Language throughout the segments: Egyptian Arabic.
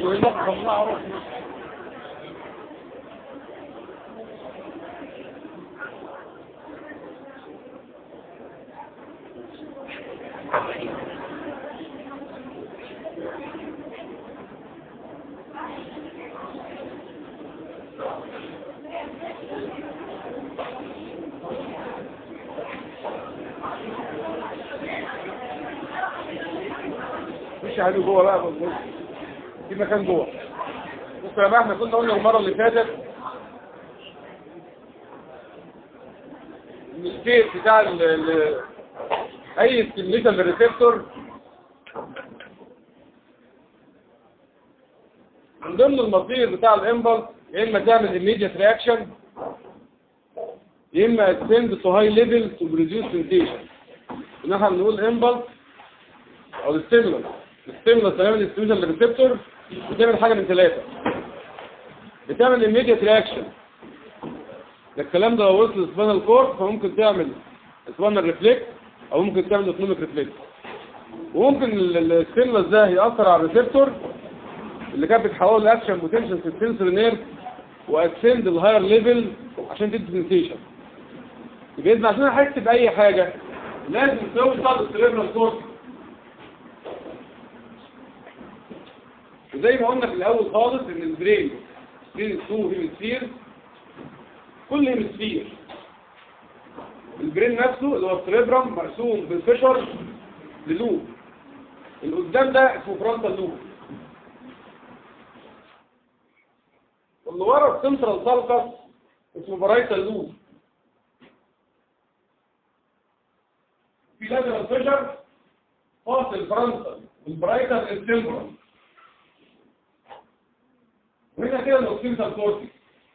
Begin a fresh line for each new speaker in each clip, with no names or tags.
ويلقب معروف مش عليه جوه بقى بص في مكان جوه بص يا بقى احنا كنا قلنا المره اللي فاتت ان الكيس بتاع ال ال اي ستيميشن للريسبتور من ضمن المصير بتاع الامبلس يا اما تعمل immediate reaction يا اما extend to high level to reduce sensation ان احنا بنقول امبلس او الستيمولس الستيمولس تعمل الستيميشن للريسبتور بتعمل حاجه من ثلاثه بتعمل immediate reaction ده الكلام ده لو وصل لسبانال كورد فممكن تعمل سبانال ريفلكس او ممكن تعمل اوتونوميك ريفلكس وممكن الستيمولس ده يأثر على الريسبتور اللي كانت بتحول لاكشن بوتنشال في السنسور نيرف واكسند الهاير ليفل عشان تدي سنسيشن يبقى اذا عشان احس باي حاجه لازم توصل للسيريبرال كورتكس وزي ما قلنا في الاول خالص ان البرين فيه تو هيمسفير كل هيمسفير البرين نفسه اللي هو السريبرم مرسوم بالفشر للوب اللي قدام ده اسمه فرونتال لوب واللي ورا السنترال سالكس اسمه برايتال لوب في لاترال فشر فاصل فرونتال والبرايتال التمبرال وهنا كده الاوكسيدال كورتكس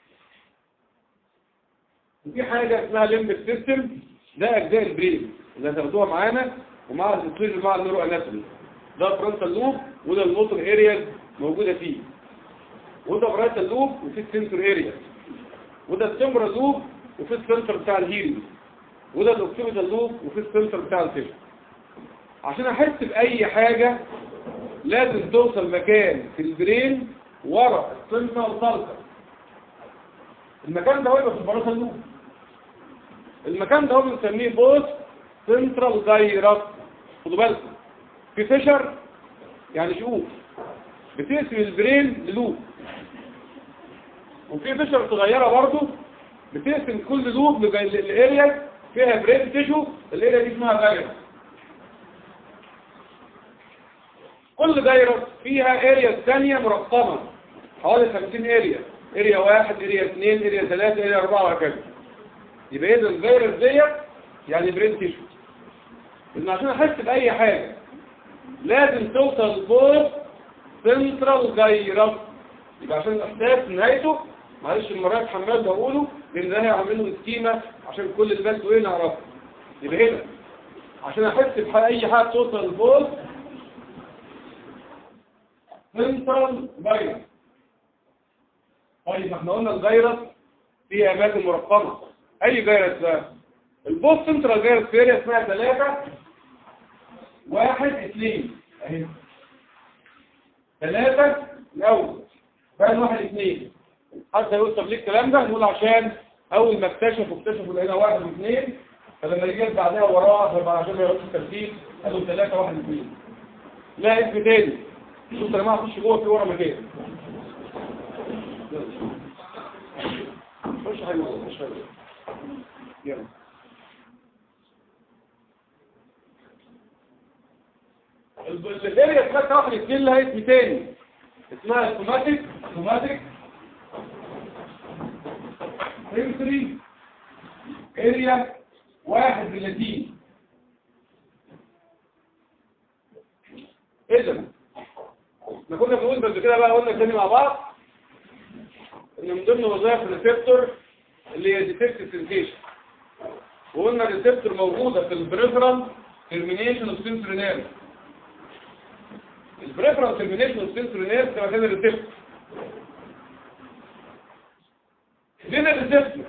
وفي حاجه اسمها ليمبك سيستم ده اجزاء البرين اللي هتاخدوها معانا ومع الانسولين مع النيرو اناتومي ده فرونتال لوب وده الموتور اريا موجوده فيه وده برايتال لوب وفي السنسور اريا وده التمبرال لوب وفي السنتر بتاع الهيرنج وده الاوكسيدال لوب وفي السنتر بتاع الفيشن عشان احس باي حاجه لازم توصل مكان في البرين ورا السنة والطلقة المكان ده هو يبقى في البراسة اللوب المكان ده هو بنسميه بوست سنترال جايرات خدوا بالكم في فيشر يعني شقوق بتقسم البرين للوب وفي فيشر صغيرة برضه بتقسم كل لوب الاريا فيها برين تيشو الاريا دي اسمها جايرة كل دايرة فيها اريا ثانية مرقمة حوالي 50 اريا اريا واحد اريا اثنين اريا ثلاثة اريا اربعة وهكذا يبقى اذا الدايرة ديت يعني برين تيشو لان عشان احس باي حاجة لازم توصل فوق سنترال جايرة يبقى عشان الاحساس نهايته معلش المرات حماد بقوله لان ده هيعمل له سكيمة عشان كل اللي بس وين نعرفه يبقى هنا عشان احس باي حاجة توصل فوق سنترال فيروس طيب احنا قلنا الفيروس فيه اماكن مرقمه اي فيروس بقى البوست سنترال فيروس فيريا اسمها ثلاثة واحد اثنين اهي ثلاثة الاول بعد واحد اثنين حتى يقول طب ليه الكلام ده نقول عشان اول ما اكتشفوا اكتشفوا لقينا واحد واثنين فلما يجي بعدها وراها فبقى عشان ما يقعدش الترتيب قالوا ثلاثة واحد اثنين لا اسم تاني شوف يا جماعه خش جوه في ورا مكان خش حاجه خش حاجه يلا الاريا اسمها واحد اثنين لها اسم تاني اسمها سوماتيك سوماتيك سنسوري اريا واحد باللاتين اذا احنا كنا بنقول بس كده بقى قلنا تاني مع بعض ان من ضمن وظائف الريسبتور اللي هي ديتكت سنسيشن وقلنا الريسبتور موجوده في البريفرال ترمينيشن اوف سنسوري نيرف البريفرال ترمينيشن اوف سنسوري نيرف ده مكان الريسبتور بين الريسبتور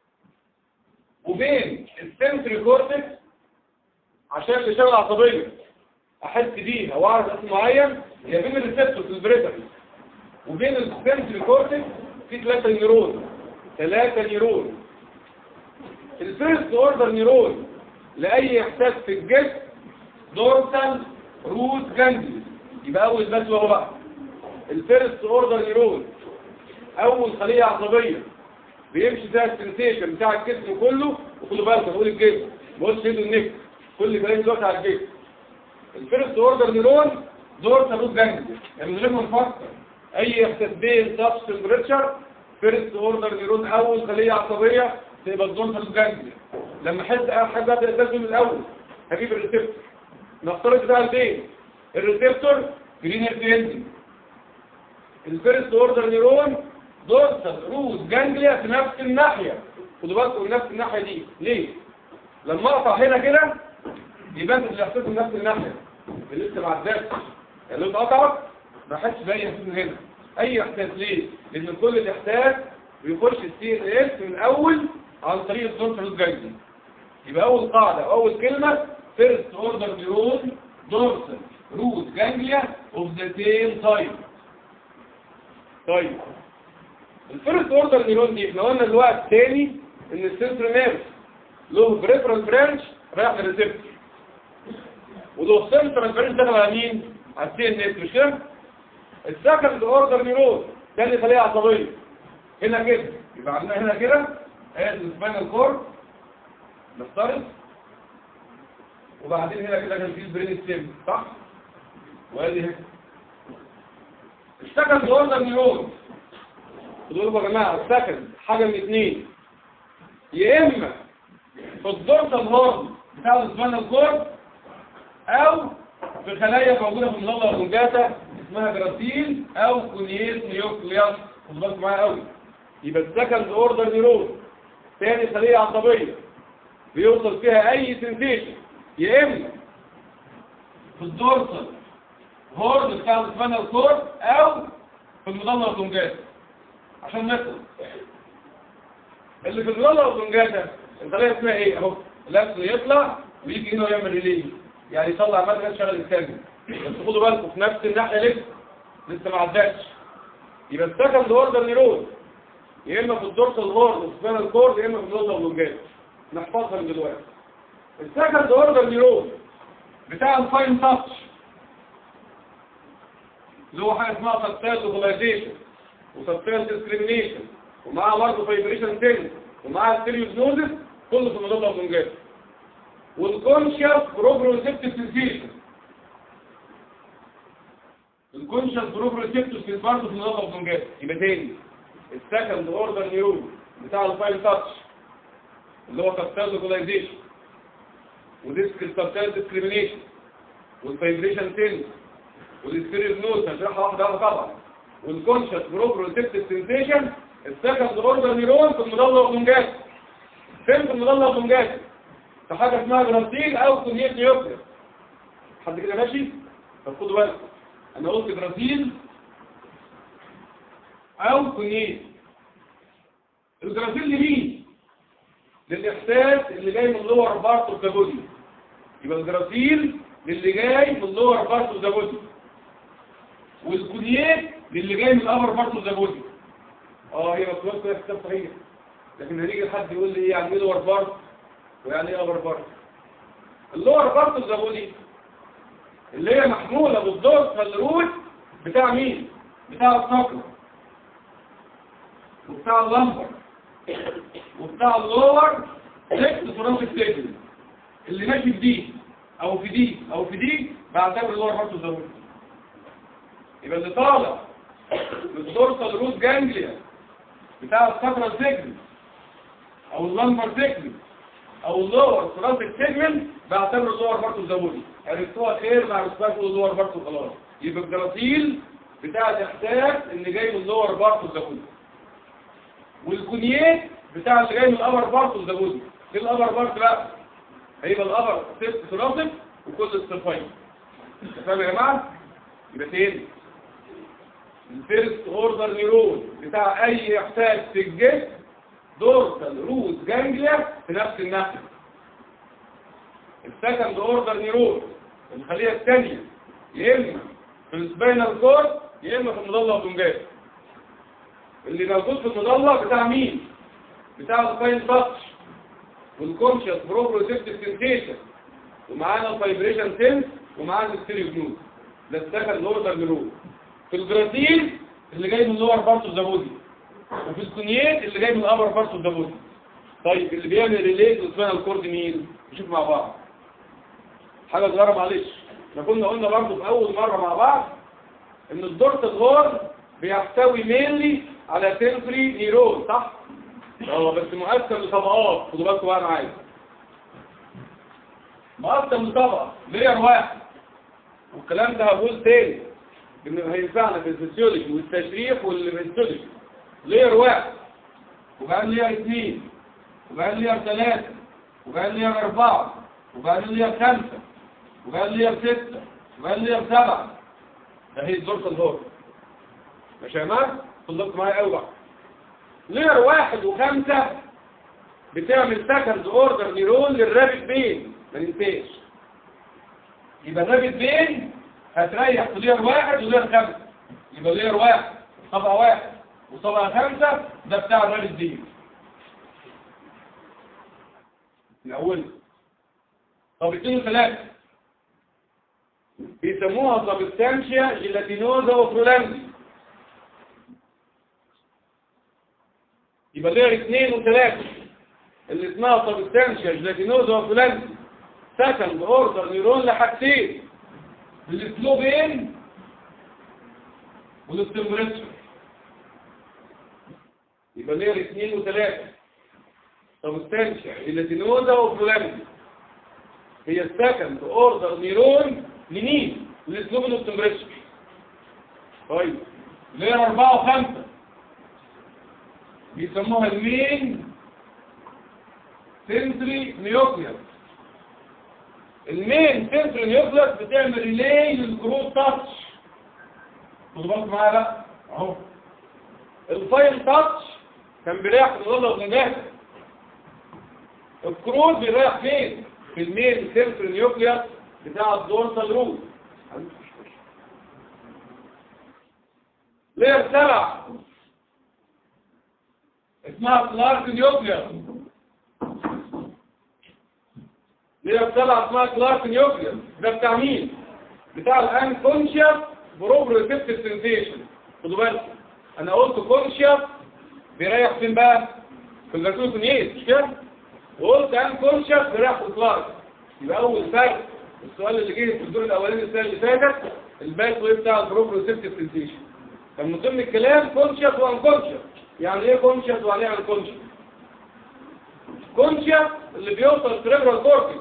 وبين السنسوري كورتكس عشان الاشاره العصبيه احس بيها واعرف اسم معين هي بين الريسبتور في البريفرال وبين السنتري كورتكس في ثلاثة نيرون ثلاثة نيرون الفيرست اوردر نيرون لأي إحساس في الجسم دورسال روت جانجلي يبقى أول بس وهو بقى الفيرست اوردر نيرون أول خلية عصبية بيمشي فيها السنسيشن بتاع الجسم كله وخدوا بالكم بقول الجسم ما قلتش ايده النك كل كلام دلوقتي على الجسم الفيرست اوردر نيرون دورسال روت جانجلي يعني من غير ما نفكر اي احساس بين سبس تمبريتشر فيرست اوردر نيرون اول خليه عصبيه تبقى الدورسال جانجلي لما احس اي حاجه بدات من الاول هجيب الريسبتور نفترض بقى البين الريسبتور جرين اندنج الفيرست اوردر نيرون دورسال روت جانجليا في نفس الناحيه خدوا بالكم من نفس الناحيه دي ليه لما اقطع هنا كده يبان الاحساس من نفس الناحيه اللي لسه ما عداش يعني لو اتقطعت ما حدش باين احساس من هنا اي احساس ليه لان كل الاحساس بيخش السي ان اس من الاول عن طريق الدورسال روت جانجليا يبقى اول قاعده اول كلمه فيرست اوردر نيرون دورسال روت جانجليا اوف ذا سيم تايب طيب الفيرست اوردر نيرون دي احنا قلنا الوقت تاني ان السنتر نيرف له بريفرال برانش رايح للريسبتور وله سنترال برانش داخل على مين؟ على السي ان اس مش كده؟ السكند اوردر نيرون تاني خليه عصبيه هنا كده يبقى عندنا هنا كده ادي السباينال كورد نفترض وبعدين هنا كده كان في البرين ستيم صح؟ وادي هنا السكند اوردر نيرون خدوا بالكم يا جماعه السكند حاجه من اثنين يا اما في الدورسال هورن بتاع السباينال كورد او في خلايا موجوده في المظله الرنجاتا اسمها جراسيل او كونيس نيوكلياس خدوا بالكم معايا قوي يبقى السكند اوردر نيرون ثاني خليه عصبيه بيوصل فيها اي سنسيشن يا اما في الدورسال هورن بتاع السباينال كورد او في المظله الرنجاتا عشان نخلص اللي في المظله الرنجاتا الخليه اسمها ايه اهو لابسه يطلع ويجي هنا ويعمل ريليه يعني يطلع مادة يشغل الانسان بس خدوا بالكم في نفس الناحيه لسه لسه ما عداش يبقى السكند اوردر نيرون يا اما في الدورسال هورن والسبينال كورد يا اما في المظله الرنجاتا نحفظها من دلوقتي السكند اوردر نيرون بتاع الفاين تاتش اللي هو حاجه اسمها سبتال لوكاليزيشن وسبتال ديسكريميشن ومعاه برضه فايبريشن تاني ومعاه ستيريوزنوزس كله في المظله الرنجاتا والكونشس بروبروسيبتيف سنسيشن الكونشس بروبروسيبتيف برضه في المظله الرنجاتا يبقى تاني السكند اوردر نيرون بتاع الفاين تاتش اللي هو سبتال لوكاليزيشن وديسك سبتال ديسكريميشن والفايبريشن تنس والستيريو نوت هنشرحها واحده واحده طبعا والكونشس بروبروسيبتيف سنسيشن السكند اوردر نيرون في المظله الرنجاتا فين في المظله الرنجاتا في حاجه اسمها جراسيل او كونيت نيوكلير حد كده ماشي طب خدوا بالكم انا قلت جراسيل او كونيت الجراسيل لمين للاحساس اللي جاي من لور بارت اوف ذا بودي يبقى الجراسيل للي جاي من لور بارت اوف ذا بودي والكونيت للي جاي من الابر بارت اوف ذا بودي اه هي مكتوبه في الكتاب صحيح لكن هنيجي لحد يقول لي ايه يعني ايه لور بارت ويعني ايه ابر بارت اللور بارت اوف ذا بودي اللي هي محموله بالدورسال روت بتاع مين بتاع الصقر وبتاع اللمبر وبتاع اللور سكس فرنسك سيجن اللي ماشي في دي او في دي او في دي بعتبر اللور بارت اوف ذا بودي يبقى اللي طالع بالدورسال روت جانجليا بتاع الصقر سيجن او اللمبر سيجن او اللور ثراسك سيجمنت بعتبر اللور برضه زودي عرفتوها خير ما عرفتوهاش اللور برضه خلاص يبقى الجراسيل بتاع الاحساس اللي جاي من اللور برضه زودي والكونيات بتاع اللي جاي من الابر برضه زودي ايه الابر برضه بقى هيبقى الابر ست ثراسك وكل الصفين فاهم يا جماعه يبقى تاني الفيرست اوردر نيرون بتاع اي احساس في الجسم دورسال روت جانجليا في نفس الناحية السكند اوردر نيرون الخلية الثانية يا اما في السباينال كورد يا اما في المظلة الدنجات اللي موجود في المضلة بتاع مين بتاع الفاين تاتش والكونشس بروبروسيبتيف سنسيشن ومعانا الفايبريشن سنس ومعانا الستيريو جنود ده السكند اوردر نيرون في البرازيل اللي جاي من اللور بارت اوف ذا بودي وفي الكونيات اللي جاي من الابر بارت اوف ذا بودي طيب اللي بيعمل ريليت للسبينال كورد مين نشوف مع بعض حاجه صغيره معلش احنا كنا قلنا برضه في اول مره مع بعض ان الدورت الغور بيحتوي مينلي على سنسوري نيرون صح هو بس مقسم لطبقات خدوا بالكم بقى معايا مقسم لطبقه لير واحد والكلام ده هقول تاني ان هينفعنا في الفسيولوجي والتشريح والهيستولوجي لير واحد وبعدين لير اثنين وبعدين لير ثلاثة وبعدين لير أربعة وبعدين لير خمسة وبعدين لير ستة وبعدين لير سبعة ده هي الدورة الهور ماشي يا جماعة؟ خلصت معايا قوي بقى لير واحد وخمسة بتعمل سكند اوردر نيرون للرابط بين ما ننساش يبقى الرابط بين هتريح في لير واحد ولير خمسة يبقى لير واحد طبقة واحد وطبقة خمسة ده بتاع الرابط بين الأول طب اثنين وثلاثة بيسموها سبستانشيا جيلاتينوزا وفرولانسي يبقى لير اثنين وثلاثة اللي اسمها سبستانشيا جيلاتينوزا وفرولانسي سكند اوردر نيرون لحاجتين للسلوبين وللتمبريتشر يبقى لير اثنين وثلاثة سبستانشيا جيلاتينوزا وفرولانسي هي السكند اوردر نيرون لمين؟ للسلوبين والتمبريتشر طيب لير أربعة وخمسة بيسموها المين سنتري نيوكليس المين سنتري نيوكليس بتعمل ريلي للكروت تاتش خدوا بالكم معايا بقى اهو الفايل تاتش كان بيريح في الغلة والنجاح الكروت بيريح فين؟ في المين سنتري نيوكليس بتاع الدورسال روت لير سبع اسمها كلارك نيوكلير ليها بتلع اسمها كلارك نيوكلير ده بتاع مين بتاع الان كونشيس بروبريسبتيف سنسيشن خدوا بالكم انا قلت كونشيس بيريح فين بقى في الجاسوسونيت مش كده وقلت ان كونشيس بيريح في كلارك يبقى اول فرق السؤال اللي جه في الدور الاولاني السنه اللي فاتت الباك واي بتاع البروبريسبتيف سنسيشن كان من ضمن الكلام كونشيس وان كونشيس يعني ايه كونشيس وعليه عن كونشيس كونشيس اللي بيوصل سريبرال كورتكس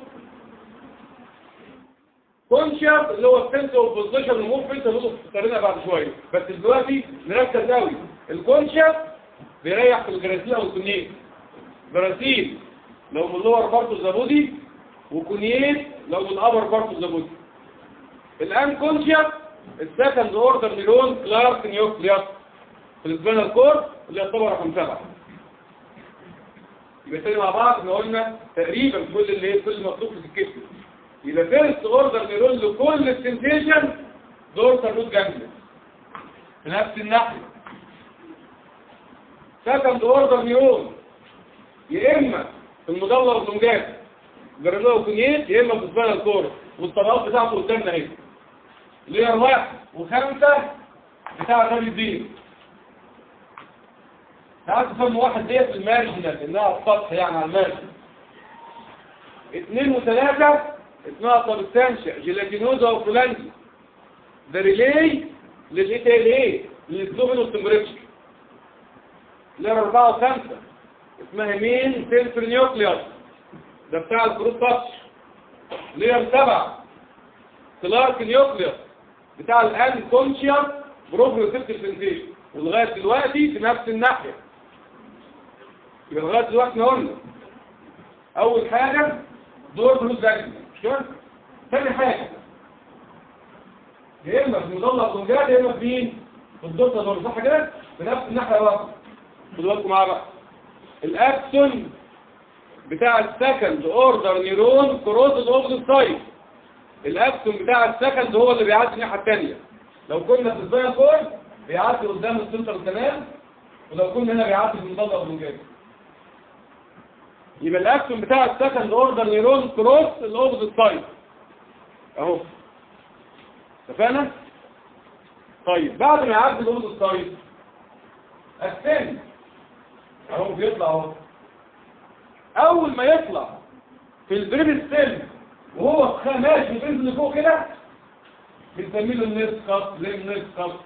كونشيس اللي هو السنس اوف بوزيشن وموفمنت اللي هنقولها بعد شويه بس دلوقتي نركز قوي الكونشيس بيريح في الجراسيل والكونيت جراسيل لو من اللور بارت اوف ذا بودي وكونيت لو من الابر بارت اوف ذا بودي الان كونشيس السكند اوردر نيرون كلارك نيوكليوس في السبينال كورد اللي يعتبر رقم سبعة يبقى تاني مع بعض احنا قلنا تقريبا كل اللي هي كل مطلوب في الكتف يبقى فيرست اوردر نيرون لكل السنسيشن دورسال روت جانجليا في نفس الناحية سكند اوردر نيرون يا اما في المضلة والزنجات جرانولا وكونيت يا اما في السبينال كورد والطبقات بتاعته قدامنا اهي لير واحد وخمسة بتاع غبي الدين تعال تفهم واحد ديت المارجنال انها السطح يعني على المارجن اثنين وثلاثة اسمها سبستانشيا جيلاتينوزا وفلانجي ده ريلي للاي تي ال اي للسلوبين والتمبريتشر لير اربعة وخمسة اسمها مين سنسور نيوكليوس ده بتاع الكروت تاتش لير سبعة كلارك نيوكليوس بتاع الان كونشيوس بروبريوسيبتيف سنسيشن ولغايه دلوقتي في نفس الناحيه يبقى لغايه دلوقتي احنا قلنا اول حاجه دور فلوس زكي مش كده ثاني حاجه يا اما في مضلع الزنجات يا اما في مين في الدور دور صح كده في نفس الناحيه واحده خدوا بالكم معايا بقى الاكسون بتاع السكند اوردر نيرون كروسز اوف ذا سايد الاكسون بتاع السكند هو اللي بيعدي الناحيه الثانيه لو كنا في الزايا كورد بيعدي قدام السنتر كمان ولو كنا هنا بيعدي بالمضاد البنجاجي يبقى الاكشن بتاع السكند اوردر نيرون كروس الاوبزيت سايد اهو اتفقنا طيب بعد ما يعدي الاوبزيت سايد الثاني اهو بيطلع اهو اول ما يطلع في البريد ستيل وهو ماشي بينزل فوق كده بنسميه له النسخه زي النسخه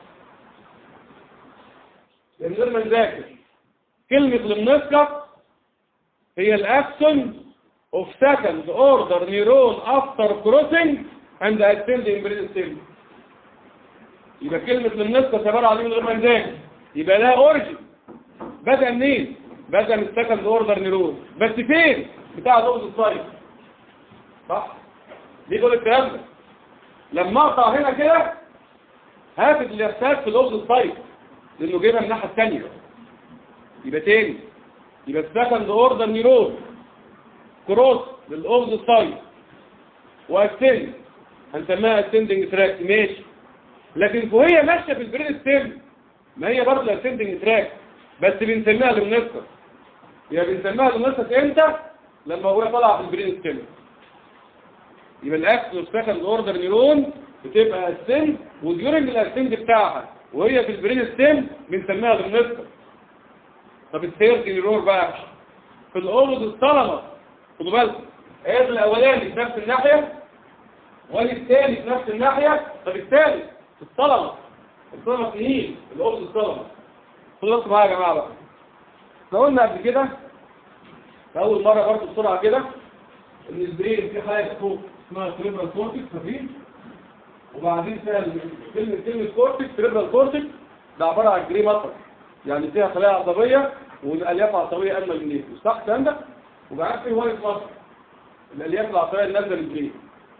من غير ما نذاكر كلمة المنسكة هي الاكشن of second order neuron after crossing and ascending brain stem يبقى كلمة المنسكة عبارة عن من غير ما نذاكر يبقى لها اوريجن بدأ منين؟ بدأ من السكند اوردر نيرون بس فين؟ بتاع الاوز الصيف صح؟ ليه كل الكلام ده؟ لما اقطع هنا كده هاخد الاحساس في الاوز الصيف لانه جايبها من الناحيه الثانيه يبقى تاني يبقى السكند اوردر نيرون كروس للاوفز سايد واكسند هنسميها اسندنج تراك ماشي لكن وهي ماشيه في البرين ستيم ما هي برضه اسندنج تراك بس بنسميها لمنسكر يبقى بنسميها لمنسكر امتى لما هو طالع في البرين ستيم يبقى الاكس والسكند اوردر نيرون بتبقى اسند وديورنج الاسند بتاعها وهي في البرين ستيم بنسميها بالنسبة طب الثيرد نيرون بقى في الاورد الصلمة خدوا بالكم هي الاولاني في نفس الناحية والثاني في نفس الناحية طب الثالث في الصلمة الصلمة سنين الاورد الصلمة خدوا بالكم معايا يا جماعة بقى احنا قلنا قبل كده في اول مرة برضه بسرعة كده ان البرين في حاجة فوق اسمها سريبرال كورتكس خفيف وبعدين فيها كلمة كلمة كورتكس سريبرال كورتكس ده عبارة عن جري مطر يعني فيها خلايا عصبية والالياف عصبية أنمى من النيفوس صح الكلام ده؟ وبعدين في وايت مطر الالياف العصبية اللي نازلة للجري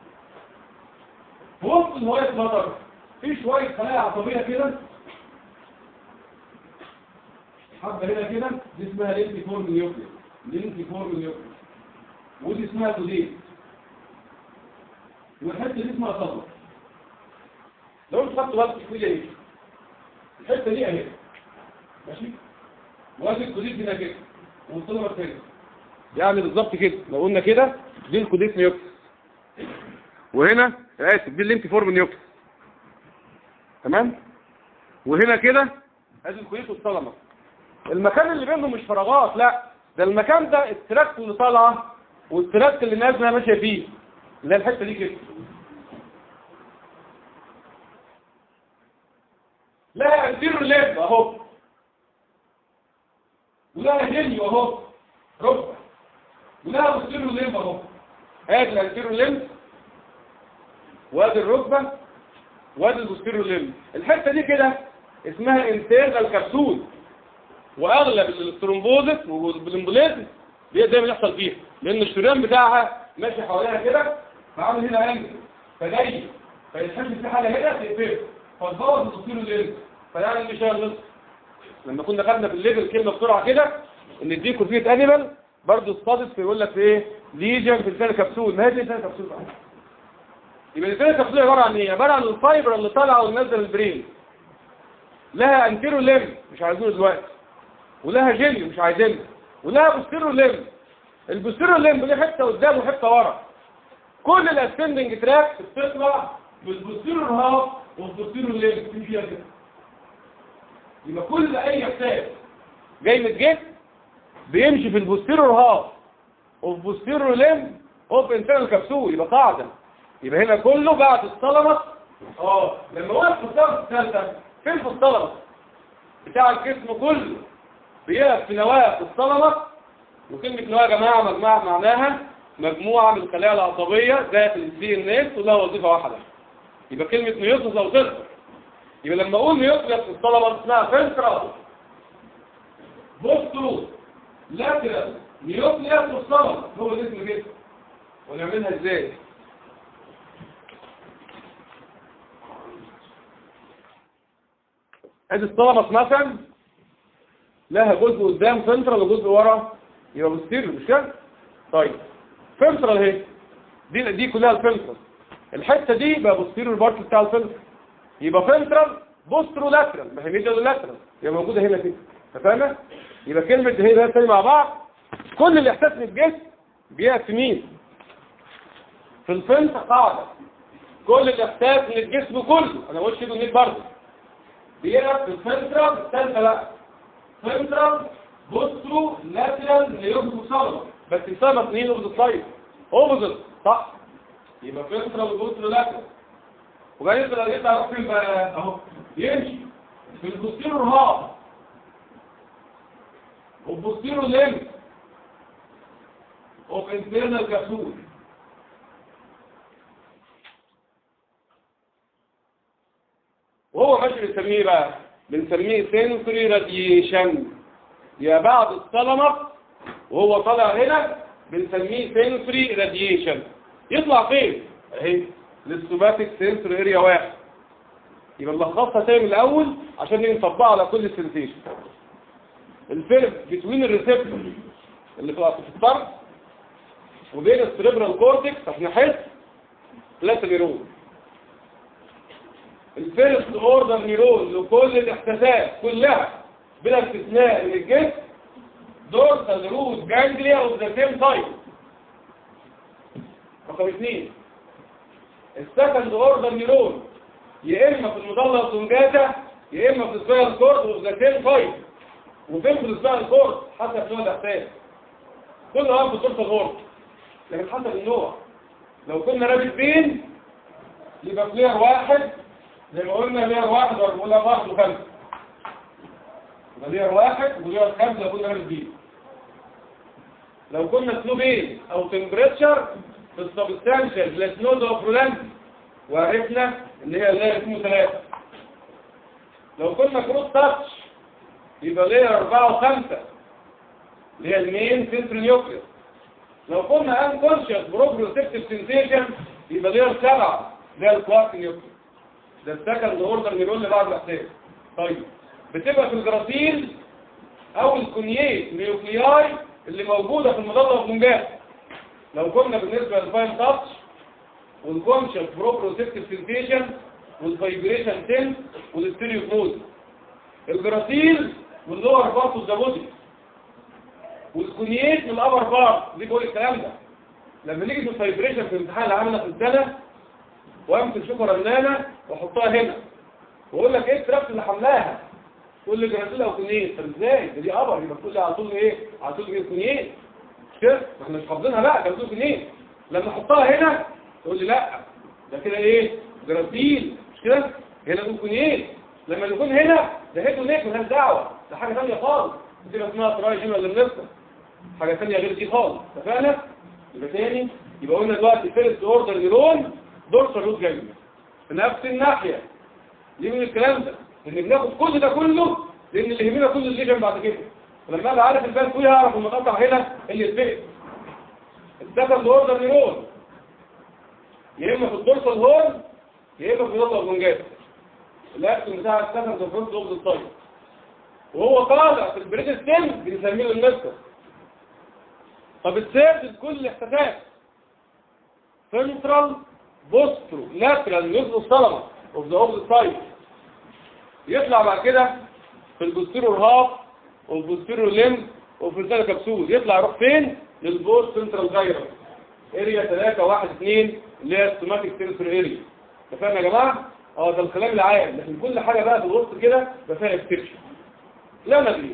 في وسط الوايت مطر في شوية خلايا عصبية كده حبة هنا كده دي اسمها لينتي فورم نيوكليس لينتي فورم نيوكليس ودي اسمها كودين والحتة دي اسمها صدر لو انت خدت بالك الكوية ايه الحتة دي اهي ماشي وادي الكوديت هنا كده والصدر الثاني يعني بالظبط كده لو قلنا كده دي الكوديت نيوكليس وهنا اسف دي الليمتي فورم نيوكليس تمام وهنا كده ادي الكوديت والصلمه المكان اللي بينهم مش فراغات لا ده المكان ده التراكت اللي طالعه والتراكت اللي نازله ماشيه فيه اللي هي الحته دي كده لها انتيرو ليب اهو ولها جينيو اهو ركبه ولها بوستيرو ليب اهو ادي الانتيرو ليب وادي الركبه وادي البوستيرو ليب الحته دي كده اسمها انتيرنال كبسول واغلب الثرومبوزس والامبوليزم دي دايما يحصل فيها لان الشريان بتاعها ماشي حواليها كده فعامل هنا انجل فجاي فيتحس في حاجه هنا تقفل فتبوظ البوستيرو ليب فيعني مش نص لما كنا خدنا في الليفل كلمه بسرعه كده ان دي كورفيه انيمال برضه الصادف يقول لك ايه ليجن في الثاني كبسول ما هي دي الثاني كبسول بقى يبقى الثاني كبسول عباره عن ايه عباره عن الفايبر اللي طالعه ونازله البرين لها انتيرو ليم مش عايزينه دلوقتي ولها جيليو مش عايزينه ولها بوستيرو ليم البوستيرو ليم دي حته قدام وحته ورا كل الاسندنج تراك بتطلع بالبوستيرو هاف والبوستيرو ليم في فيها كده يبقى كل اي احساس جاي من الجسم بيمشي في البوستيرور هاف وفي بوستيرور ليم اوف انترنال كبسول يبقى قاعده يبقى هنا كله بعد الصلمس اه لما وقف في الصلمس الثالثه فين في الصلمس بتاع الجسم كله بيقف في نواه الصلمس وكلمه نواه يا جماعه مجموعه معناها مجموعه من الخلايا العصبيه ذات الدي ان اس ولها وظيفه واحده يبقى كلمه نيوتن لو تذكر يبقى لما اقول نيوكليس في الطلبة اسمها فنترال بوستو لاترال نيوكليس في الطلبة هو الاسم كده ونعملها ازاي ادي الطلبة مثلا لها جزء قدام فنترال وجزء ورا يبقى بوستيريو مش كده طيب فنترال اهي دي دي كلها الفنترال الحته دي بقى بوستيريو البارت بتاع الفنترال يبقى فنترال بوسترو لاترال ما هي ميديال لاترال يبقى موجوده هنا كده اتفقنا يبقى كلمه هي ده تاني مع بعض كل الاحساس من الجسم بيقف في مين في الفنت قاعده كل الاحساس من الجسم كله انا قلت كده نيك برضه بيقف في الفنترال الثالثه لا فنترال بوسترو لاترال نيوكليو سالما بس السما اثنين اوبزيت سايد اوبزيت صح يبقى فنترال بوسترو لاترال وبعدين يطلع يطلع يروح فين بقى اهو يمشي في البوستيرو رهاب والبوستيرو ليمب اوف انترنال كابسول وهو ماشي بنسميه بقى بنسميه سنسوري راديشن يا بعد الصلمة وهو طالع هنا بنسميه سنسوري راديشن يطلع فين اهي للسوماتيك سنسوري اريا واحد يبقى نلخصها تاني من الاول عشان نيجي نطبقها على كل السنسيشن الفرق بين الريسبتور اللي في في الطرف وبين السريبرال كورتكس عشان نحس ثلاثة نيرون الفيرست اوردر نيرون لكل الاحساسات كلها بلا استثناء من الجسم دورسال روت جانجليا اوف ذا سيم تايب رقم اثنين السكند اوردر نيرون يا اما في المضلة الزنجاتة يا اما في السبايل كورد اوف ذا سيم تايب وفين في السبايل كورد حسب نوع الاحساس كل واحد في دورسال كورد لكن حسب النوع لو كنا رابط بين يبقى بلاير واحد زي ما قلنا لير واحد ولا واحد وخمسة يبقى لير واحد ولير خمسة لو كنا رابط بين لو كنا سلوبين او تمبريتشر في السبستانشال بلاسنود اوف رولاند وعرفنا ان هي لير 2 و3 لو كنا كروس تاتش يبقى لير 4 و5 اللي هي المين سنترال نيوكليوس لو كنا انكونشس بروبروسيبتيف سنسيشن يبقى لير 7 اللي هي الكوارك نيوكليوس ده السكند اوردر نيرون اللي بعد الاحساس طيب بتبقى في الجراسيل او الكونيات نيوكلياي اللي موجودة في المضلة والفنجات لو كنا بالنسبة للفاين تاتش والكونشس بروبروسيبتيف سنسيشن والفايبريشن سنس والستيريو كنوز الجراسيل واللور بارت اوف ذا بودي والكونيات من الابر بارت دي بقول الكلام ده لما نيجي في الفايبريشن في الامتحان اللي عملنا في السنه وامسك شوكه رنانه واحطها هنا واقول لك ايه الترابس اللي حملاها تقول لي جراسيل او كونيات طب ازاي ده دي ابر يبقى تقول لي على طول ايه على طول ايه كونيات كده احنا مش حافظينها لا ده بتقول كونيات لما احطها هنا تقول لي لا ده كده ايه جراسيل مش كده هنا تقول كونيات لما يكون هنا ده هيد ونيك ملهاش دعوه ده حاجه ثانيه خالص دي اسمها ترايجين ولا بنفسها حاجه ثانيه غير دي خالص اتفقنا يبقى تاني يبقى قلنا دلوقتي فيرست اوردر نيرون دورسال روت جانجليا في نفس الناحيه ليه من الكلام ده ان بناخد كل ده كله لان اللي يهمنا كل الليجن بعد كده ولما ابقى عارف البال كلها اعرف المقاطع هنا اللي يتفق السكند اوردر نيرون يا اما في الدورسال هورن يا اما في الوسط الجنجات الاكشن بتاع السكند والفرونت اوف ذا سايد وهو طالع في البريد ستيم بنسميه المستر طب السيرد كل الاحتفال سنترال بوسترو لاترال نيوزو سلمة اوف ذا اوف ذا سايد يطلع بعد كده في البوستيرو هاف والبوستيرو ليم وفي الزالة كبسول يطلع يروح فين للبور سنترال دايرة اريا 3 1 2 اللي هي السوماتيك سنسور اريا اتفقنا يا جماعه اه ده الكلام العام لكن كل حاجه بقى في الوسط كده بقى فيها اكسبشن لا ندري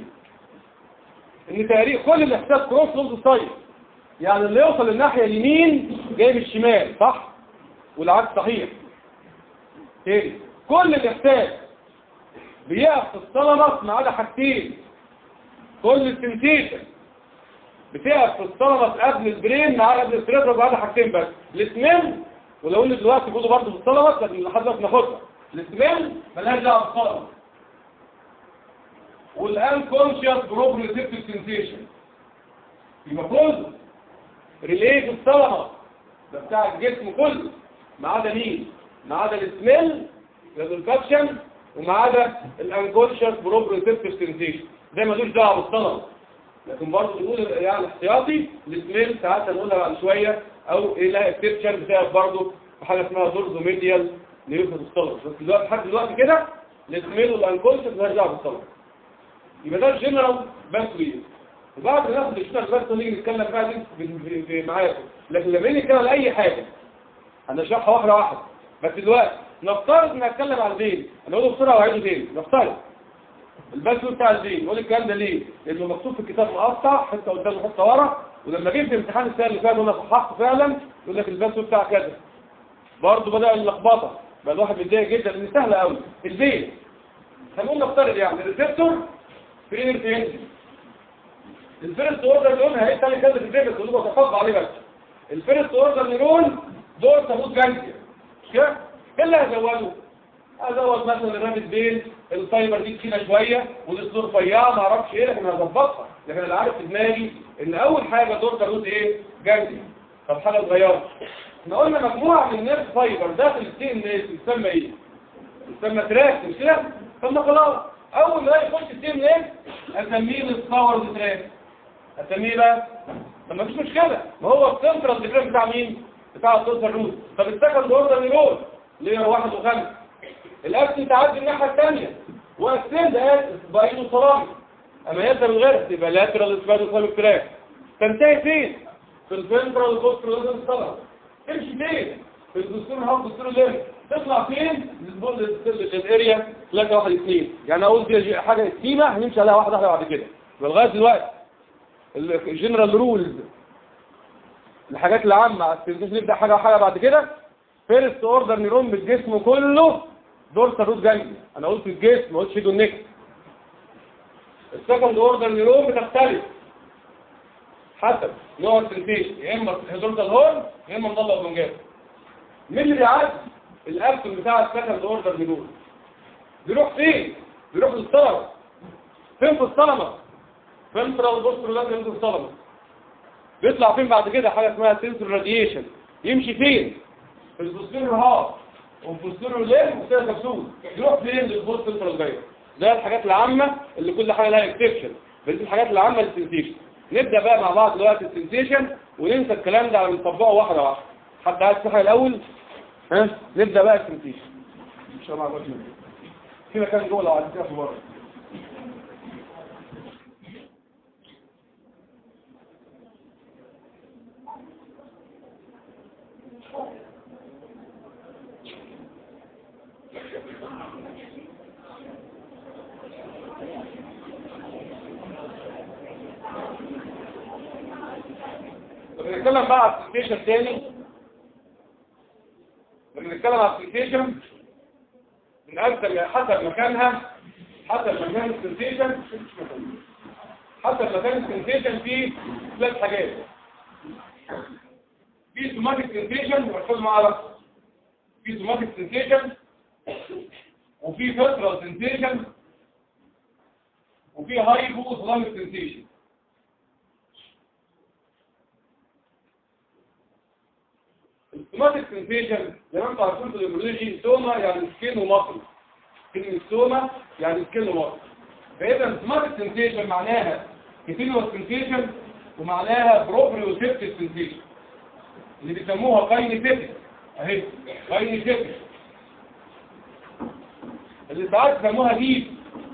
ان تقريبا كل الاحساس كروس نص سايد يعني اللي يوصل للناحيه اليمين جاي من الشمال صح والعكس صحيح تاني كل الاحساس بيقف في الصلمة ما عدا حاجتين كل السنسيشن بتقف في الصلمة قبل البرين ما عدا قبل السريتر ما عدا حاجتين بس الاسمين ولو ان دلوقتي بيقولوا برضه في الصلمة لكن لحد دلوقتي ناخدها الاسمين مالهاش دعوه بالصلمة والان كونشيوس بروبريسيبتيف سنسيشن يبقى كله ريليت الصلمة ده بتاع الجسم كله ما عدا مين ما عدا السميل الانفكشن وما عدا الانكونشس بروبريسيبتيف سنسيشن زي ما دوش دعوه بالصلاه لكن برضه نقول يعني احتياطي السميل ساعات هنقولها بعد شويه او ايه لها اكسبشن بتاعت برضه في حاجه اسمها دورزو ميديال نيوكليس الصلاه بس دلوقتي لحد دلوقتي كده السميل والانكونشس مالهاش دعوه بالصلاه يبقى ده الجنرال باثوي وبعد ما ناخد الجنرال باثوي نيجي نتكلم بقى دي ب- ب- ب- معاكم لكن لما نيجي نتكلم على اي حاجه هنشرحها واحده واحده بس دلوقتي نفترض ان هتكلم على البين انا اقوله بسرعه واعيده تاني نفترض البث بتاع البين نقول الكلام ده ليه؟ لانه مكتوب في الكتاب مقطع حته قدام وحته ورا ولما جيت في امتحان السنه اللي فاتت وانا صححت فعلا يقول لك البث بتاع كذا برضه بدأ اللخبطه بقى الواحد متضايق جدا لان سهله قوي البين هنقول نفترض يعني الريسبتور في ايه فين الفيرست اوردر نيرون هي تاني كذا في البيبس اللي هو تفضل عليه بس الفيرست اوردر نيرون دول تموت جانجليا مش كده ايه اللي هزوده ازود مثلا الرابط بين الفايبر دي تخينه شويه ودي صدور رفيعه ما اعرفش ايه لكن هظبطها لكن اللي عارف في دماغي ان اول حاجه دور تروت ايه جانجليا طب حاجه صغيره احنا قلنا مجموعه من النيرف فايبر داخل السي ان اس يسمى ايه يسمى تراك مش كده طب ما خلاص اول ما يخش السي ان اس اسميه السكاور تراك اسميه بقى طب ما فيش مشكله ما هو السنترال ديفرنس بتاع مين بتاع السنترال روت طب السكند اوردر نيرون لير واحد وخمسه الاكس تعدي الناحيه الثانيه والسين ده باين وصلامي اما يبدا من غيرها تبقى لاترال سبايدو سالوك تراك تنتهي فين في الفنترال كوسترال سالوك تمشي فين في الدستور هاف دستور لير تطلع فين للاريا ثلاثة واحد اثنين يعني اقول دي حاجه سكيمه هنمشي عليها واحده واحده بعد كده لغايه دلوقتي الجنرال رولز الحاجات العامة السيرفيس نبدأ حاجة حاجة بعد كده فيرست اوردر نيرون بالجسم كله دورسال روت جانجلي انا قلت الجسم ما قلتش ايده النكس السكند اوردر نيرون بتختلف حسب نوع السنتيشن يا اما هيدورتال هورن يا اما مضلع اوبنجات مين اللي بيعدي الاكشن بتاع السكند اوردر نيرون بيروح فين بيروح للثلمس فين في الثلمس فنترال بوسترولات ينزل الثلمس بيطلع فين بعد كده حاجه اسمها سنسور راديشن يمشي فين في البوستيريور هارت وفي البوستيريور لين وفي كبسول يروح فين للبوست سنترال جاي ده الحاجات العامه اللي كل حاجه لها اكسبشن بس دي الحاجات العامه للسنسيشن نبدا بقى مع بعض دلوقتي السنسيشن وننسى الكلام ده على نطبقه واحده واحده حد عايز حاجه الاول ها نبدا بقى السنسيشن ان شاء الله عايز في مكان جوه لو عايز تقف بره طب نتكلم بقى على السنسيشن تاني لما نتكلم على السنسيشن بنقسم حسب مكانها حسب مكان السنسيشن حسب مكان السنسيشن في ثلاث حاجات في سوماتيك سنسيشن واحفظ معايا في سوماتيك سنسيشن وفي فيترال سنسيشن وفي هايبو سلامك سنسيشن السوماتيك سنسيشن زي ما انتم عارفين في الامبريولوجي سوما يعني سكين ومصل كلمه سوما يعني سكين ومصل فاذا السوماتيك سنسيشن معناها كتينوس سنسيشن ومعناها بروبريوسيبتيك سنسيشن اللي بيسموها كاينيتيك اهي كاينيتيك اللي ساعات بيسموها ديب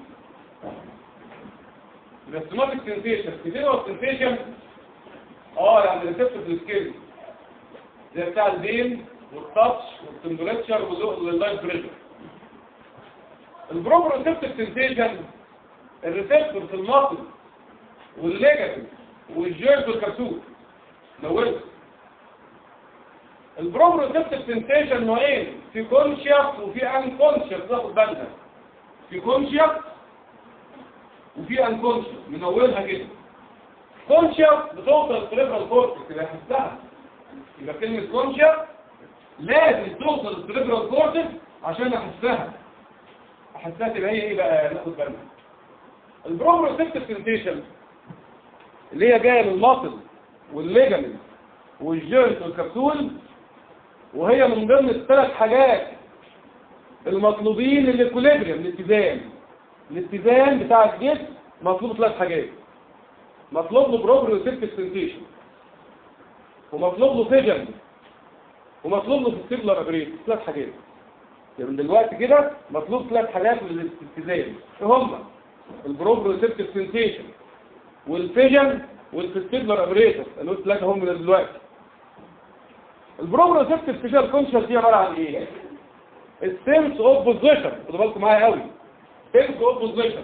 السوماتيك سنسيشن كتينوس سنسيشن اه يعني ريسبتور في السكين زي بتاع البين والتاتش والتمبريتشر واللايف بريشر البروبروسيبتيف سنسيشن الريسبتور في المصل والليجاتيف والجيرز والكبسول نورت البروبروسيبتيف سنسيشن نوعين في كونشيوس وفي ان كونشيوس تاخد بالك في كونشيوس وفي ان كونشيوس من اولها كده كونشيوس بتوصل السريبرال كورتكس اللي هتحسها يبقى كلمة كونشيا لازم توصل السريبرال كورتكس عشان احسها احسها تبقى هي ايه بقى ناخد بالنا البروبروسيبتيف سنسيشن اللي هي جايه من المصل والليجامنت والجوينت والكبسول وهي من ضمن الثلاث حاجات المطلوبين للاكوليبريم الاتزان الاتزان بتاع الجسم مطلوب ثلاث حاجات مطلوب له بروبروسيبتيف سنسيشن ومطلوب له فيجن ومطلوب له في السيبلر ابريد ثلاث حاجات يعني من دلوقتي كده مطلوب ثلاث حاجات للاتزان ايه هم البروبروسيبتيف سنسيشن والفيجن والفيستيبلر ابريتس اللي قلت لك هم من دلوقتي البروبروسيبتيف سبيشال كونشس دي عباره عن ايه السنس اوف بوزيشن خدوا بالكم معايا قوي سنس اوف بوزيشن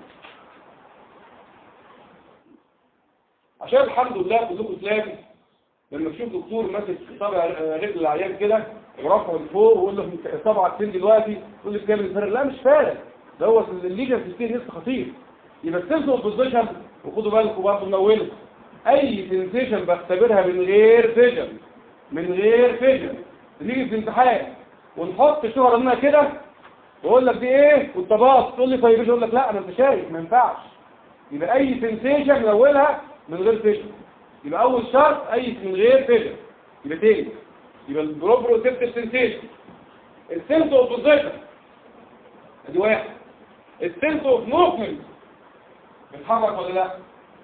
عشان الحمد لله كلكم تلاقي لما تشوف دكتور ماسك صابع رجل العيان كده ورفعه لفوق ويقول له صبعك فين دلوقتي يقول لك كام الفرق لا مش فارق ده هو الليجن في السين لسه خطير يبقى السنس اوف بوزيشن وخدوا بالكم برضه من اوله اي سنسيشن بختبرها من غير فيجن من غير فيجن نيجي في امتحان ونحط شهرة منها كده واقول لك دي ايه وانت باص تقول لي طيب اقول لك لا انا انت شايف ما ينفعش يبقى اي سنسيشن من اولها من غير فيجن يبقى اول شرط اي من غير فيجن يبقى تاني يبقى البروبروسيبتيف سنسيشن السنس اوف بوزيشن ادي واحد السنس اوف موفمنت بيتحرك ولا لا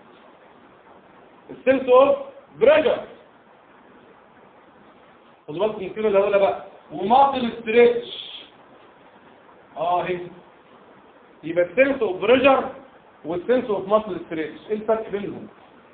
السنس اوف بريشر خدوا بالكم من الكلمه اللي هقولها بقى وماطل ستريتش اه اهي يبقى السنس اوف بريشر والسنس اوف ماسل ستريتش ايه الفرق بينهم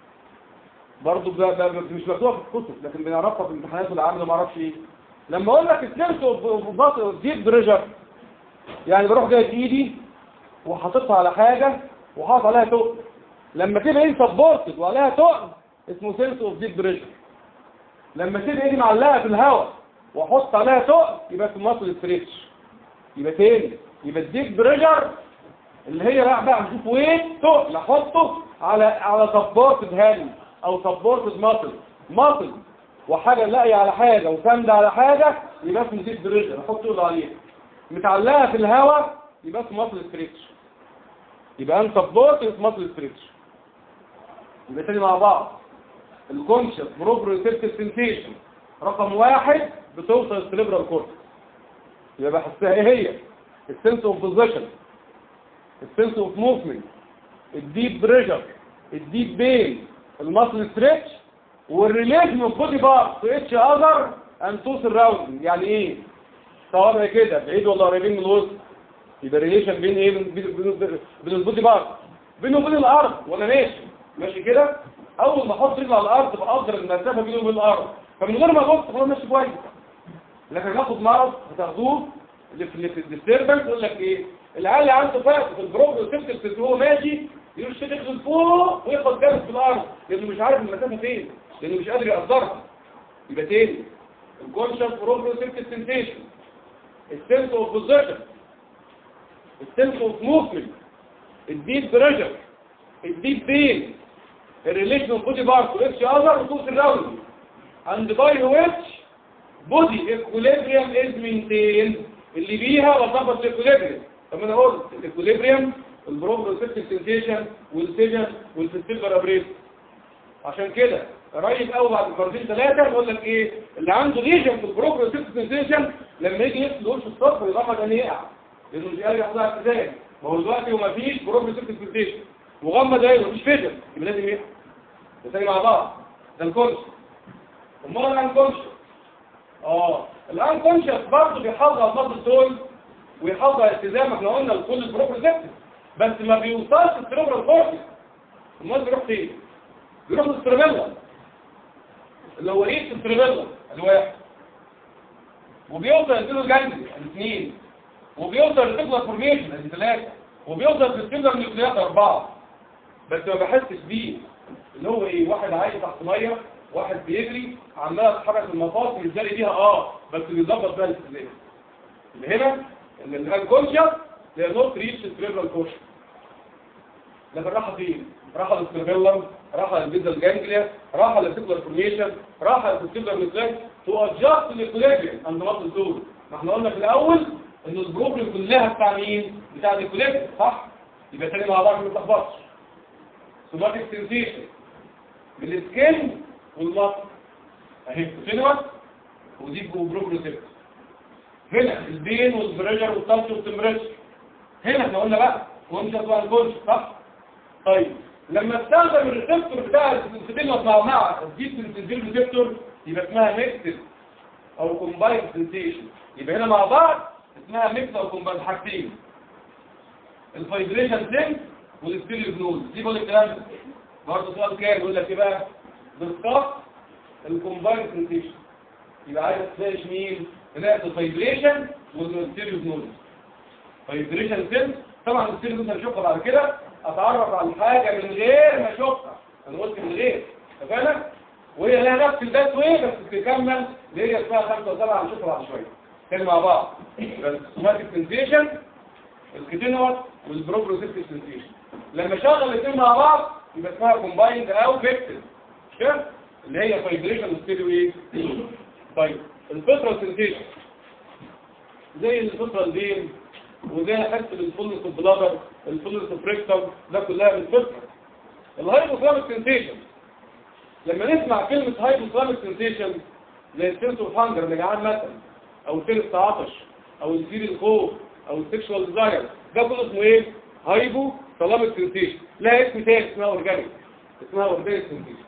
برضه مش مكتوبه في الكتب لكن بنعرفها في الامتحانات والعمل ما اعرفش ايه لما اقول لك السنس اوف ديب بريشر يعني بروح جايب ايدي وحاططها على حاجه وحاطط عليها تقل لما تبقى ايدي سبورتد وعليها تقل اسمه سنس اوف ديب بريشر لما تبقى ايدي معلقه في الهواء واحط عليها تقل يبقى اسمه ماسل ستريتش يبقى تاني يبقى الديب بريشر اللي هي بقى بقى نشوف وين تقل احطه على على سبورتد هاند او سبورتد ماسل ماسل وحاجه لاقيه على حاجه وساند على حاجه يبقى اسمه ديب بريشر احط تقل عليها متعلقه في الهواء يبقى اسمه ماسل ستريتش يبقى ان سبورت اسمه ماسل ستريتش يبقى تاني مع بعض الكونشس بروبروسيبتيف سنسيشن رقم واحد بتوصل السليبرال كورتكس يبقى بحسها ايه هي السنس اوف بوزيشن السنس اوف موفمنت الديب بريشر الديب بين الماسل ستريتش والريليشن اوف بودي بارت تو اتش اذر اند تو سراوندنج يعني ايه صوابع كده بعيد ولا قريبين من الوسط يبقى ريليشن بين ايه بين بين بين البودي بارت بينه وبين الارض وانا ماشي ماشي كده اول ما احط رجلي على الارض بقدر المسافه بينه وبين الارض فمن غير ما ابص خلاص ماشي كويس لكن هاخد مرض هتاخدوه اللي في الديستربنس يقول لك ايه العيال عنده فرق في البروبروسيبتيف هو ماشي يرش رجله فوق وياخد جامد في الارض لانه مش عارف المسافه فين لانه مش قادر يقدرها يبقى تاني الكونشس بروبروسيبتيف سنسيشن السنس اوف بوزيشن السنس اوف موفمنت الديب بريشر الديب بين الريليشن اوف بودي بارت تو اتش اذر وتوصل الراوند and by which body equilibrium is maintained اللي بيها بظبط الاكوليبريم طب انا قلت الاكوليبريم البروبروسيبتيف سنسيشن والسيجن والفيستيبر ابريس عشان كده قريب قوي بعد مرتين ثلاثه يقول لك ايه اللي عنده ليجن في البروبروسيبتيف سنسيشن لما يجي يغسل وشه الصبح يغمض عينيه يقع لانه مش قادر يحصل على الاتزان ما هو دلوقتي وما فيش بروبروسيبتيف سنسيشن مغمض عينه مفيش فيجن يبقى لازم ايه نتاني مع بعض ده الكونش امال الانكونشس اه الانكونشس برضه بيحافظ على الضغط الدول ويحافظ على التزامك احنا قلنا لكل البروبروسيبتيف بس ما بيوصلش السيربرال كورتكس امال بيروح فين بيروح للسيربيلا اللي هو ايه السيربيلا الواحد وبيوصل للسيربيلا جانجلي الاثنين وبيوصل للسيربيلا فورميشن الثلاثه وبيوصل للسيربيلا نيوكليات اربعه بس ما بحسش بيه اللي هو ايه واحد عايش تحت ميه واحد بيجري عمال يتحرك في المفاصل يزري بيها اه بس بيظبط بقى الاستزاز اللي هنا اللي الانكونشس هي نوت ريتش السيربرال كورشن لكن راحه فين راحه للسيربيلم راحه للبيزل جانجليا راحه للسيكولار فورميشن راحه للسيكولار نيوكليس تو ادجست الاكوليبريم عند مصل الدول ما احنا قلنا في الاول ان البروبلم كلها بتاع مين بتاع الاكوليبريم صح يبقى تاني مع بعض ما تلخبطش سوماتيك سنسيشن بالسكين والمطر اهي سينما ودي بروبروسيبت هنا البين والبريشر والتاتش والتمبريتشر هنا احنا قلنا بقى كونشس والكونشس صح طيب لما استخدم الريسبتور بتاع السيتيلوس مع مع الديب سنسيتيف ريسبتور يبقى اسمها ميكس او كومبايند سنسيشن يبقى هنا مع بعض اسمها ميكس او كومبايند حاجتين الفايبريشن سنس والستيريوجنوز دي كل الكلام ده برضه سؤال كام يقول لك ايه بقى بالقص الكومباين سنسيشن يبقى عايز تلاقي مين هناك الفايبريشن والستيريوجنوز فايبريشن سيل طبعا الستيريوجنوز هنشوفها بعد كده اتعرف على الحاجه من غير ما اشوفها انا قلت من غير اتفقنا وهي لها نفس الباس واي بس بتكمل اللي هي اسمها 5 و7 هنشوفها بعد شويه كان مع بعض السوماتيك سنسيشن الكتينوت والبروبروسيستيك سنسيشن لما شغل الاثنين مع بعض يبقى اسمها كومبايند او فيكتل مش كده اللي هي فايبريشن وستيريو ايه طيب الفطره سنسيشن زي الفطره البين وزي حس بالفولنس البلادر الفولنس الفريكتر ده كلها من الفطره الهايبوثلاميك سنسيشن لما نسمع كلمة هايبوثلاميك سنسيشن زي السنس اوف هانجر اللي جعان مثلا او سنس عطش او الفيل الخوف او السكشوال ديزاير ده كله اسمه ايه؟ هايبو ثلاميك سنسيشن لها اسم تاني اسمها اورجانيك اسمها اورجانيك سنسيشن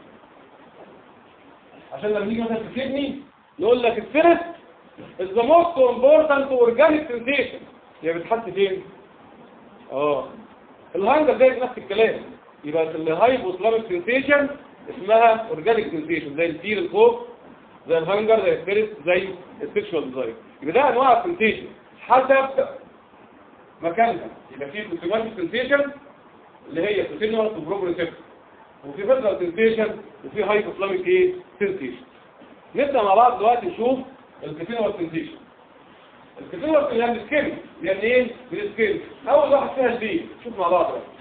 عشان لما نيجي مثلا في الكدني نقول لك السيرس is the most important organic sensation هي بتحس فين؟ اه الهانجر ده نفس الكلام يبقى الهايبوثلاميك سنسيشن اسمها اورجانيك سنسيشن زي الفيل الخوف زي الهانجر زي الفيرس زي السكشوال ديزاير يبقى ده انواع السنسيشن حسب مكانها يبقى في اوتوماتيك سنسيشن اللي هي كونتينوس وبروجريسيف وفي فيرتال سنسيشن وفي هايبوثلاميك ايه سنسيشن نبدا مع بعض دلوقتي نشوف الكونتينوس سنسيشن الكونتينوس اللي هي السكين يعني ايه من السكين اول واحد فيها البي شوف مع بعض بقى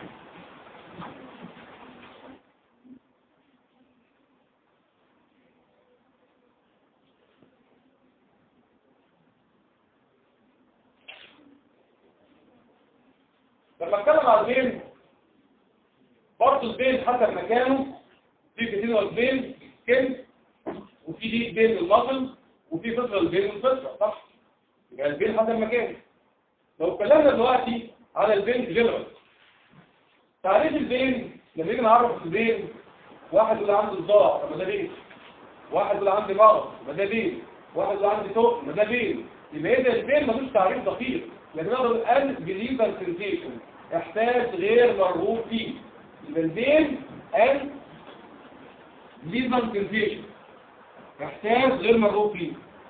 لما اتكلم على البين برضه البين حسب مكانه في كتير البين سكن وفي دي بين المصل وفي فطره البين والفطره صح يبقى البين حسب مكانه لو اتكلمنا دلوقتي على البين جنرال تعريف البين لما نيجي نعرف البين واحد يقول عنده صداع طب ده بين واحد يقول عندي مرض يبقى ده بين واحد يقول عندي تقل يبقى ده بين يبقى اذا البين ملوش تعريف دقيق لكن نقدر ان بليفر سنسيشن احساس غير مرغوب فيه يبقى البين ان بليفر سنسيشن احساس غير مرغوب فيه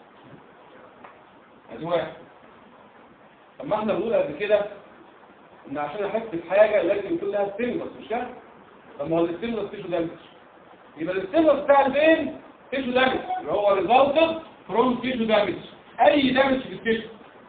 ادي واحد طب ما احنا بنقول قبل كده ان عشان احس بحاجه لازم يكون لها ستيمولس مش كده طب ما هو الستيمولس تيشو دامج يبقى الستيمولس بتاع البين تيشو دامج اللي هو ريزلتد فروم تيشو دامج اي دامج في التيشو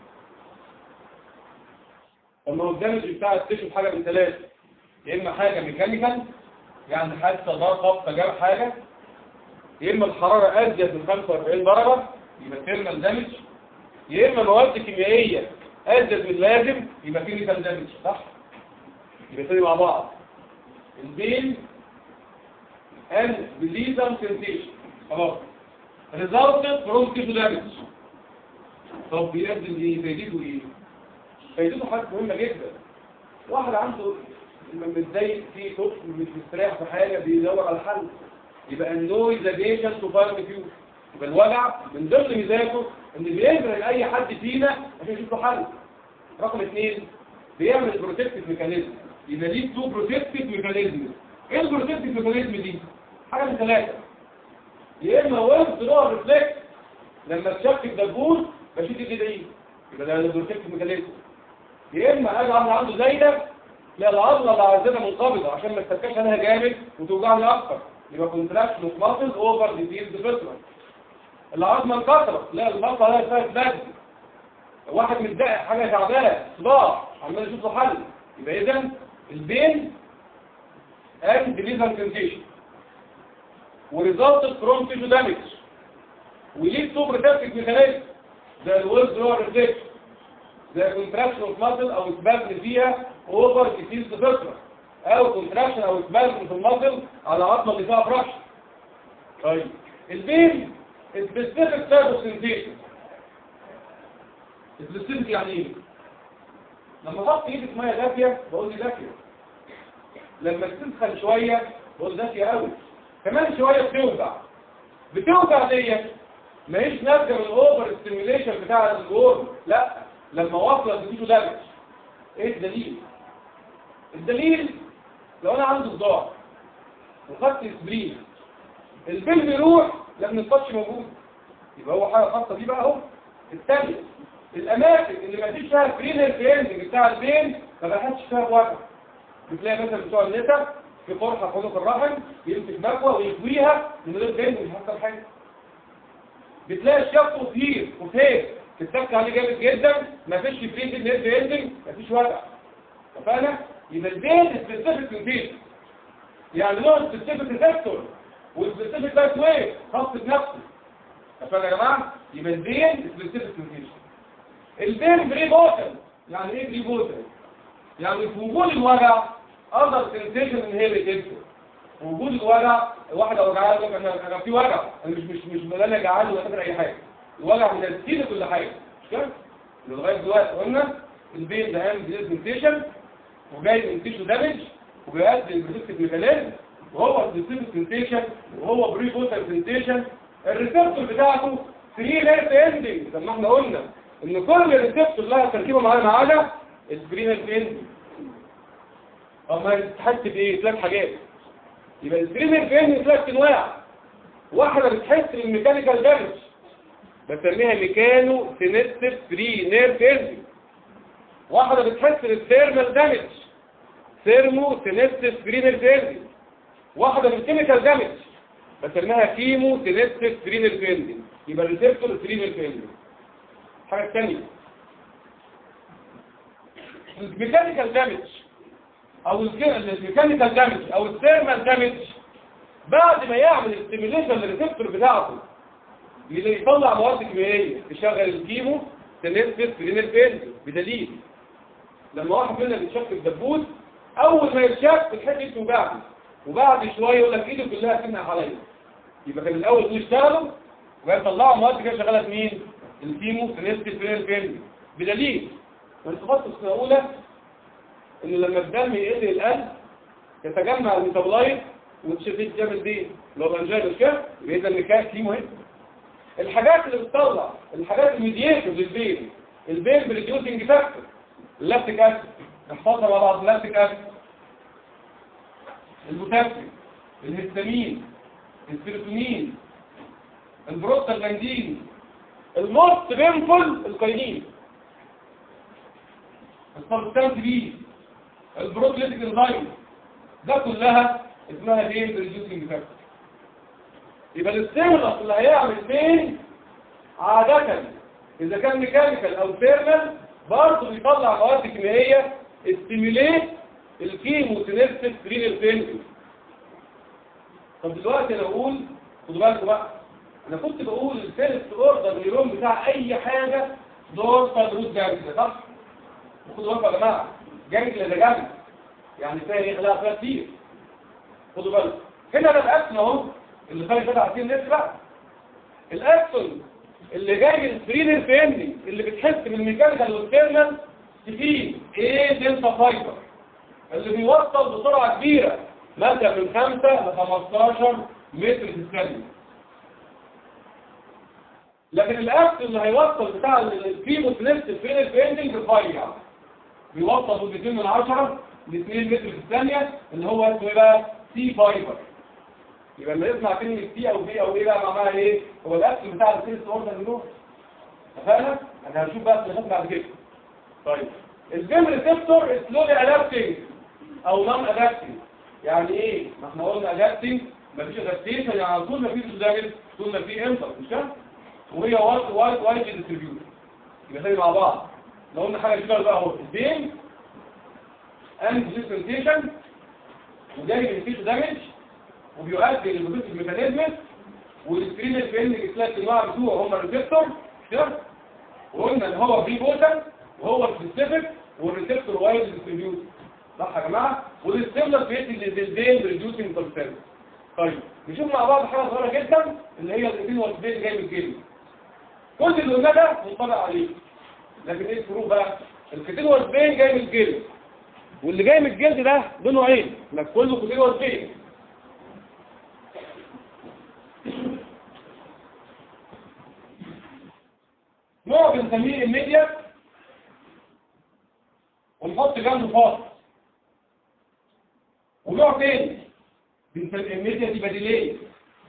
طب ما هو الدامج بتاع التيشو حاجه من ثلاثه يا اما حاجه ميكانيكال يعني حادثه ضغط فجاب حاجه يا اما الحراره ازيد من 45 درجه يبقى ثيرمال دامج يا اما مواد كيميائيه ازيد من اللازم يبقى كيميكال دامج صح يبقى تاني مع بعض البين and بليزم سنسيشن خلاص resulted from tissue damage طب بيقدم ايه فايدته ايه فايدته حاجه مهمه جدا واحد عنده متضايق فيه طفل مش مستريح في حاجه بيدور على حل يبقى النويز اجيشن تو فاير فيو يبقى الوجع من ضمن ميزاته ان بيجري لاي حد فينا عشان يشوف له حل رقم اثنين بيعمل بروتكتيف ميكانيزم يبقى ليه تو بروتكتيف ميكانيزم ايه البروتكتيف ميكانيزم دي حاجه من ثلاثه يا اما ويب دور ريفلكس لما تشكك دبوس بشيل ايدي ايه يبقى ده البروتكتيف ميكانيزم يا اما اجي واحد عنده زايده لا العضله اللي عايزينها منقبضه عشان ما تفكش عليها جامد وتوجعني اكتر يبقى كونتراكشن اوف ماسلز اوفر ديزيز ديفلوبمنت العظمه انكسرت لا المرضى عليها فيها بلاد واحد متضايق حاجه تعبانه صداع عمال يشوف له حل يبقى اذا البين and deliver sensation resulted from tissue damage وليه تو protective mechanism زي الويلز اللي هو الريفلكس زي contraction of muscle او اسباب فيها over disease development او contraction او اسباب في المصل على عظمه اللي فيها برش طيب البين specific type of sensation specific يعني ايه لما احط ايدي في ميه دافيه بقول دي دافيه لما تسخن شويه بقول دافيه قوي كمان شويه بتوجع بتوجع ديت ما هيش ناتجه من الاوفر ستيميوليشن بتاع الجور لا لما وصلت بتيجي دامج ايه الدليل الدليل لو انا عندي صداع وخدت اسبرين البين بيروح لما التاتش موجود يبقى هو حاجه خاصه بيه بقى اهو الثانيه الاماكن اللي ما فيش فيها فرينر فيندنج بتاع البين ما بحسش فيها بوجع بتلاقي مثلا بتوع النساء في قرحه في عنق الرحم يمسك مكوى ويكويها من غير بين مش هيحصل حاجه بتلاقي الشق كتير وفين تتك عليه جامد جدا ما فيش فرينر نيرف فيندنج ما فيش وجع اتفقنا يبقى البين سبيسيفيك سنتيشن يعني له سبيسيفيك ريسبتور والسبيسيفيك لايت ويف خاص بنفسه اتفقنا يا جماعه يبقى البين سبيسيفيك سنتيشن البين بري بوتل يعني ايه بري بوتل يعني في وجود الوجع اقدر سنسيشن ان هي بتنسى في وجود الوجع واحده وجعها يقول لك انا انا في وجع انا مش مش مش مدلع جعان ولا قادر اي حاجه الوجع من السين كل حاجه مش كده لغايه دلوقتي قلنا البين ده عامل سنسيشن وجاي من تيشو دامج وبيؤدي البريسكتيف ميكانيزم وهو سبيسيفيك سنسيشن وهو بري بوتل سنسيشن الريسبتور بتاعته 3 ليرت اندنج زي ما احنا قلنا ان كل ريسبتور لها تركيبه معينه ما عدا السبرينال اندنج اما تحس بايه ثلاث حاجات يبقى السبرينال اندنج ثلاث انواع واحده بتحس بالميكانيكال دامج بسميها ميكانو سينستيف فري نيرف اندنج واحده بتحس بالثيرمال دامج ثيرمو سينستيف فري نيرف اندنج واحده بالكيميكال دامج بسميها كيمو سينستيف فري نيرف اندنج يبقى الريسبتور فري نيرف اندنج الحاجه الثانيه الميكانيكال دامج او الميكانيكال دامج او الثيرمال دامج بعد ما يعمل استيميليشن للريسبتور بتاعته يطلع مواد كيميائيه تشغل الكيمو سينستيف فري نيرف اندنج بدليل لما واحد منا بيتشك الدبوس اول ما يتشك بتحس ايده توجعني وبعد شويه يقول لك ايده كلها تنقع عليا يبقى كان الاول دول اشتغلوا وبعدين طلعوا مواد كده شغاله في مين الكيمو سينستيف فري نيرف اندنج بدليل وانتفاضه السنه الاولى ان لما الدم يقل القلب يتجمع الميتابولايت وتشفيت جامد دي لو بنجال مش كده يبقى اذا النكاح كيمو هنا الحاجات اللي بتطلع الحاجات الميدياتور للبين البين بريديوسنج فاكتور اللاكتيك اسيد نحفظها مع بعض اللاكتيك اسيد البوتاسيوم الهستامين السيروتونين البروستاجلاندين الموست بينفول القينين السبستانس بي البروكليتيك انزايم ده كلها اسمها بين ريديوسنج فاكتور يبقى الاستيمولس اللي هيعمل بين عادة اذا كان ميكانيكال او ثيرمال برضه بيطلع مواد كيميائيه استيميليت الكيمو سينستيف رينال فينجن طب دلوقتي انا اقول خدوا بالكم بقى انا كنت بقول الفيرست اوردر نيرون بتاع اي حاجه دورسال روت جانجل صح خدوا بالكم يا جماعه جانجل ده جانجل يعني فيها ايه خلاها فيها كتير خدوا بالكم هنا ده الاكسون اهو اللي خارج ده عارفين الناس بقى الاكسون اللي جاي من الفرينر فيندنج اللي بتحس بالميكانيكال والثيرمال تفيد ايه دلتا فايبر اللي بيوصل بسرعه كبيره مثلا من 5 ل 15 متر في الثانيه لكن الاكس اللي هيوصل بتاع الكيموس نفس الفرينر فيندنج رفيع بيوصل من 2 من 10 ل 2 متر في الثانيه اللي هو اسمه ايه بقى سي فايبر يبقى لما يسمع كلمة سي او بي او ايه بقى معناها ايه هو الاكل بتاع السيلز اوردر منه اتفقنا احنا هنشوف بقى الخطوه بعد كده طيب الجيم ريسبتور سلولي ادابتنج او نون ادابتنج يعني ايه ما احنا قلنا ادابتنج مفيش ادابتيشن يعني على طول مفيش داجل طول ما في امتى مش كده وهي وايد وايد وايد ديستريبيوت يبقى تاني مع بعض لو قلنا حاجه كده بقى اهو البين اند ديسنتيشن وجاي مفيش دامج وبيؤدي للبروتين الميكانيزم والسكرين الفيلم الثلاث انواع بتوعه هم الريسبتور كده وقلنا ان هو بري بوتن وهو سبيسيفيك والريسبتور وايد ديستريبيوت صح يا جماعه والستيمولر بيدي للدين ريديوسنج كونسنت طيب نشوف مع بعض حاجه صغيره جدا اللي هي الاثنين والبيت جاي من الجلد كل اللي قلنا ده منطبق عليه لكن ايه الفروق بقى الكتين والبين جاي من الجلد واللي جاي من الجلد ده له نوعين لك كله كتين والبين نوع بنسميه الميديا ونحط جنبه فاصل ونوع تاني بنسميه الميديا دي بديليه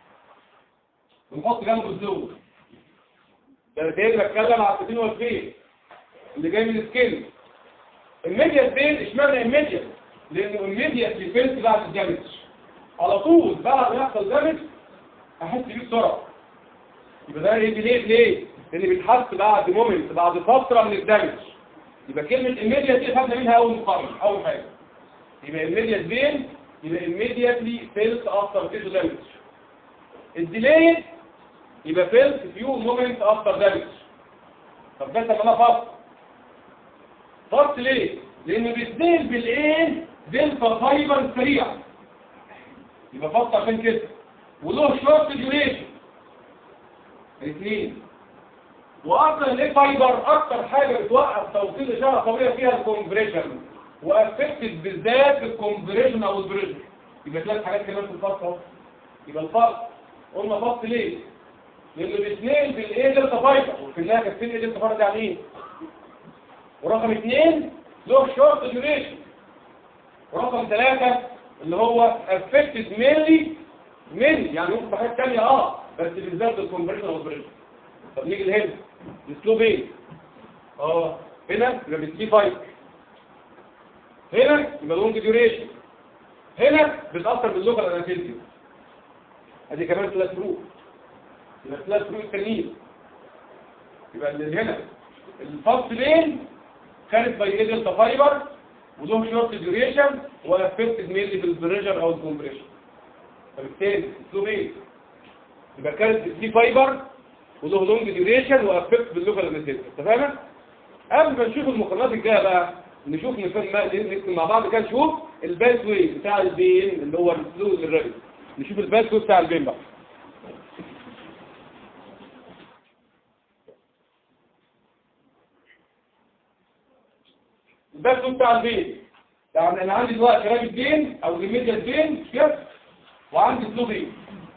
ونحط جنبه الزوج ده تاني بتكلم على السكين والفين اللي جاي من السكين الميديا فين اشمعنى الميديا لانه الميديا في فيلس بعد الدمج على طول بعد ما يحصل دمج احس بيه بسرعه يبقى ده ايه ليه ليه لان بيتحس بعد مومنت بعد فتره من الدمج يبقى كلمه الميديا دي خدنا منها اول مقارنه اول حاجه يبقى الميديا فين يبقى immediately felt after tissue damage الديلي يبقى felt few moments after damage طب ده طب انا فصل فصل ليه؟ لانه بيتنقل بالايه؟ دلتا فايبر سريع يبقى فصل عشان كده وله شورت ديوريشن الاثنين واصلا ليه فايبر اكتر حاجه بتوقف توصيل اشاره قويه فيها الكومبريشن وافكتد بالذات الكومبريشن او البريشن يبقى ثلاث حاجات كمان في الفصل اهو يبقى الفصل قلنا فصل ليه؟ لانه الاثنين بالايه دلتا فايبر وفي النهايه كانت فين ايه دلتا فايبر يعني ايه؟ ورقم اثنين له شورت ديوريشن ورقم ثلاثة اللي هو affected mainly mainly يعني ممكن في حاجات تانية اه بس بالذات الكونفرشن والبريشن طب نيجي لهنا الاسلوب ايه؟ اه هنا يبقى بالسي فايف هنا يبقى لونج ديوريشن هنا بتأثر باللوكال انافيزيا ادي كمان ثلاث فروق يبقى ثلاث فروق التانيين يبقى اللي هنا الفصلين كانت باي دلتا فايبر وله شورت ديوريشن وافكتد ميلي بالبريشر او الكومبريشن فبالتالي اسلوب ايه يبقى كانت دي فايبر وله لونج ديوريشن وافكت باللوكال انستيزيا اتفقنا قبل ما نشوف المقارنات الجايه بقى نشوف نفهم نكتب مع بعض كده نشوف الباس واي بتاع البين اللي هو الفلويد الرابط نشوف الباس واي بتاع البين بقى الباس واي بتاع البين يعني انا عندي دلوقتي رابط بين او الميديا بين كده وعندي فلو بين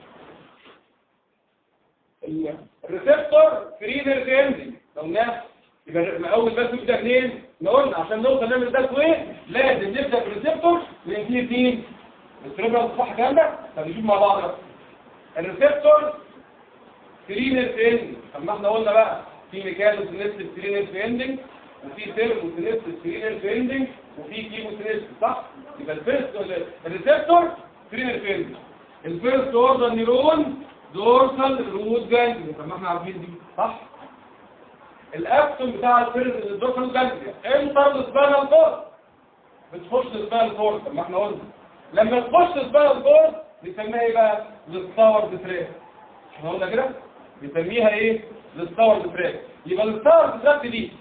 الريسبتور فري نيرف لو ناس يبقى اول بس نبدا منين احنا قلنا عشان نوصل نعمل ده ايه لازم نبدا بالريسبتور وننتهي فين السيربرال صح الكلام ده طب نشوف مع بعض بقى الريسبتور فري نيرف اند طب ما احنا قلنا بقى في ميكانو سينستيف فري نيرف اندنج وفي سيرمو سينستيف فري نيرف اندنج وفي كيمو سينستيف صح يبقى الفيرست الريسبتور فري نيرف اندنج الفيرست اوردر نيرون دورسال روت جانجليا طب ما احنا عارفين دي صح الاكسون بتاع الفيرز الدورسال جانجليا انتر السبانال كورد بتخش السبانال كورد طب ما احنا قلنا لما تخش السبانال كورد بنسميها ايه بقى الستاور ديفريك احنا قلنا كده بنسميها ايه الستاور ديفريك يبقى الستاور ديفريك دي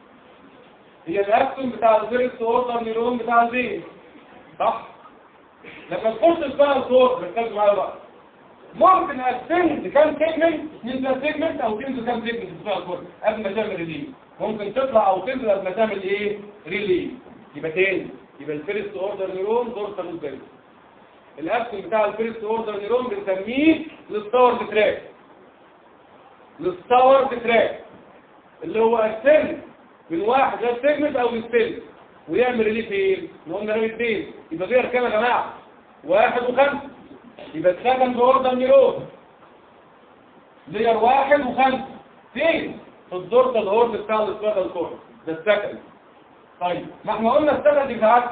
هي الاكسون بتاع الفيرست اوردر نيرون بتاع البين صح لما تخش السبانال كورد ركزوا معايا بقى ممكن اقسم كام سيجمنت اثنين سيجمنت او تنزل كام سيجمنت في الكورد قبل ما تعمل ريليف ممكن تطلع او تنزل قبل ما تعمل ايه ريليف يبقى تاني يبقى الفيرست اوردر نيرون دورسال روت جانجليا الاكسون بتاع الفيرست اوردر نيرون بنسميه الستاور تراك الستاور تراك اللي هو السن من واحد غير سيجمنت او للسن ويعمل ريليف ايه؟ قلنا ريليف فين؟ يبقى غير كام يا جماعه؟ واحد وخمسه يبقى السكند اوردر نيرون لير واحد وخمسة فين في الدورة الهورد بتاع الاسفاد الكورد ده السكند طيب ما احنا قلنا السكند بتاعت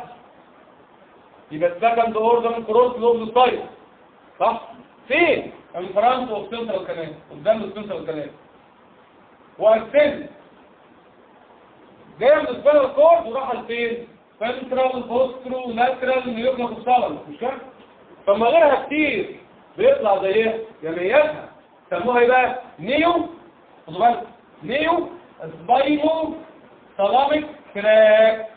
يبقى السكند اوردر كروس لوب الطيب صح فين الفرنس والسنترال كمان قدام السنترال كمان والسن جاي من الاسفاد الكورد وراح لفين سنترال بوسترو لاترال نيوكليك الصلب مش كده فما غيرها كتير بيطلع زيها جمعياتها سموها ايه بقى نيو خدوا بالك نيو سبايمو سلامك كراك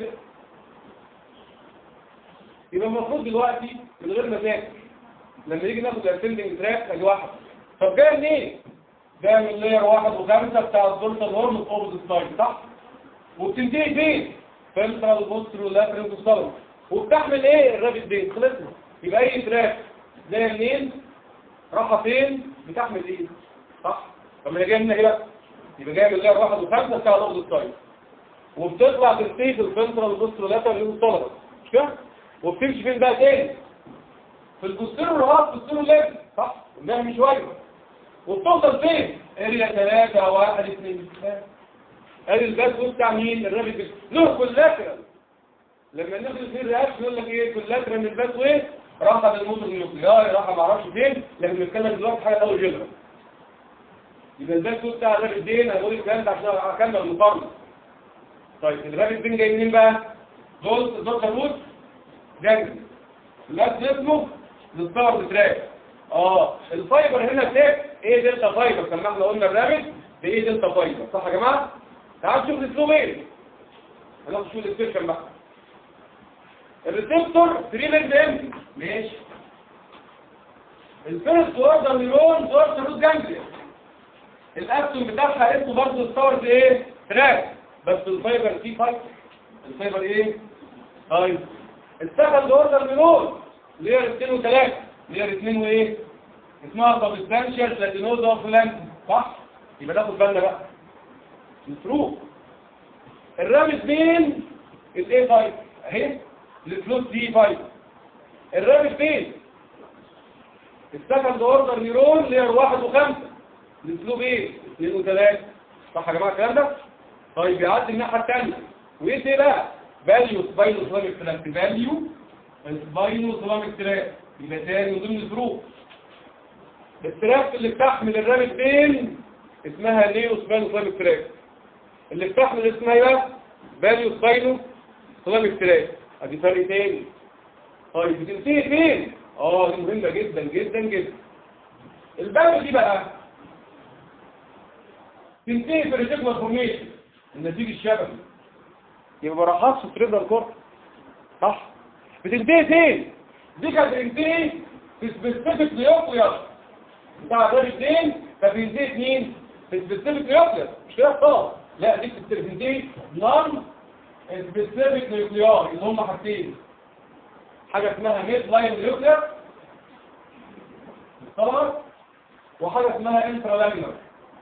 يبقى المفروض دلوقتي من غير مشاكل لما يجي ناخد الاسندنج تراك ادي واحد طب جايه منين؟ جايه من لير واحد وخمسه بتاع الدورسال هورن اوبوزيت سايد صح؟ وبتنتهي فين؟ فنترال بوسترو لاترال وصلب وبتحمل ايه الرابط بين خلصنا يبقى اي تراك جايه منين راحه فين بتحمل ايه صح طب ما هي جايه من ايه بقى يبقى جايه من اللي واحد وخمسه بتاع ضغط الطيب وبتطلع تنتهي في الفنترال بوسترولاتر اللي هو الطلبه مش كده وبتمشي فين بقى تاني في البوستيرور هارت بوستيرور ليفل صح قلناها من شويه وبتوصل فين اريا 3 1 2 ادي الباس بتاع مين الرابط له كولاترال لما ناخد فيه الرياكشن يقول لك ايه كولاترال من الباس وايه راح على الموتور النيوكليار راح ما اعرفش فين لكن بنتكلم دلوقتي حاجه اول جنرال يبقى الباس بتاع الرابط دين انا بقول الكلام ده عشان اكمل المقارنه طيب الرابط دين جاي منين بقى دول دول كابوت جنجل اللاس اسمه للستار تراك اه الفايبر هنا تاك ايه دلتا فايبر كما احنا قلنا الرابط بايه دلتا فايبر صح يا جماعه تعالوا نشوف الاسلوب ايه هناخد شو الديسكريبشن بقى الريسبتور 3 لينز ام ماشي الفيرست اوردر نيرون دورس روت جانجليا الاكسون بتاعها اسمه برضه ستارز ايه تراك بس الفايبر فيه فايبر الفايبر ايه طيب السكند اوردر نيرون لير 2 و3 لير 2 وايه اسمها سبستانشال بلاتينوز اوف لاند صح يبقى ناخد بالنا بقى الفروق الرام 2 الاي 5 اهي الفلوس دي 5 الرام 2 السكند اوردر نيرون لير 1 و5 الاسلوب ايه 2 و3 صح يا جماعه الكلام ده طيب يعدي الناحيه الثانيه وايه ده بقى فاليو سباينو سلامك تراك فاليو سباينو سلامك تراك يبقى تاني من ضمن الفروق التراك اللي بتحمل الرام 2 اسمها نيو سباينو سلامك تراك اللي بتحمل اسمها ايه بقى فاليو سباينو سلامك تراك ادي فرق تاني طيب بتنتهي فين اه دي مهمه جدا جدا جدا الباب دي بقى تنتهي في الريتيكولار فورميشن النتيجه الشبكي يبقى ما راحتش في تريبل كورت صح بتنتهي فين دي كانت بتنتهي في سبيسيفيك نيوكليوس بتاع ده الاثنين فبينتهي مين في سبيسيفيك نيوكليوس مش كده خالص لا دي بتنتهي نون سبيسيفيك نيوكليار اللي هم حاجتين حاجه اسمها ميد لاين نيوكلير طبعا وحاجه اسمها انترا لامينر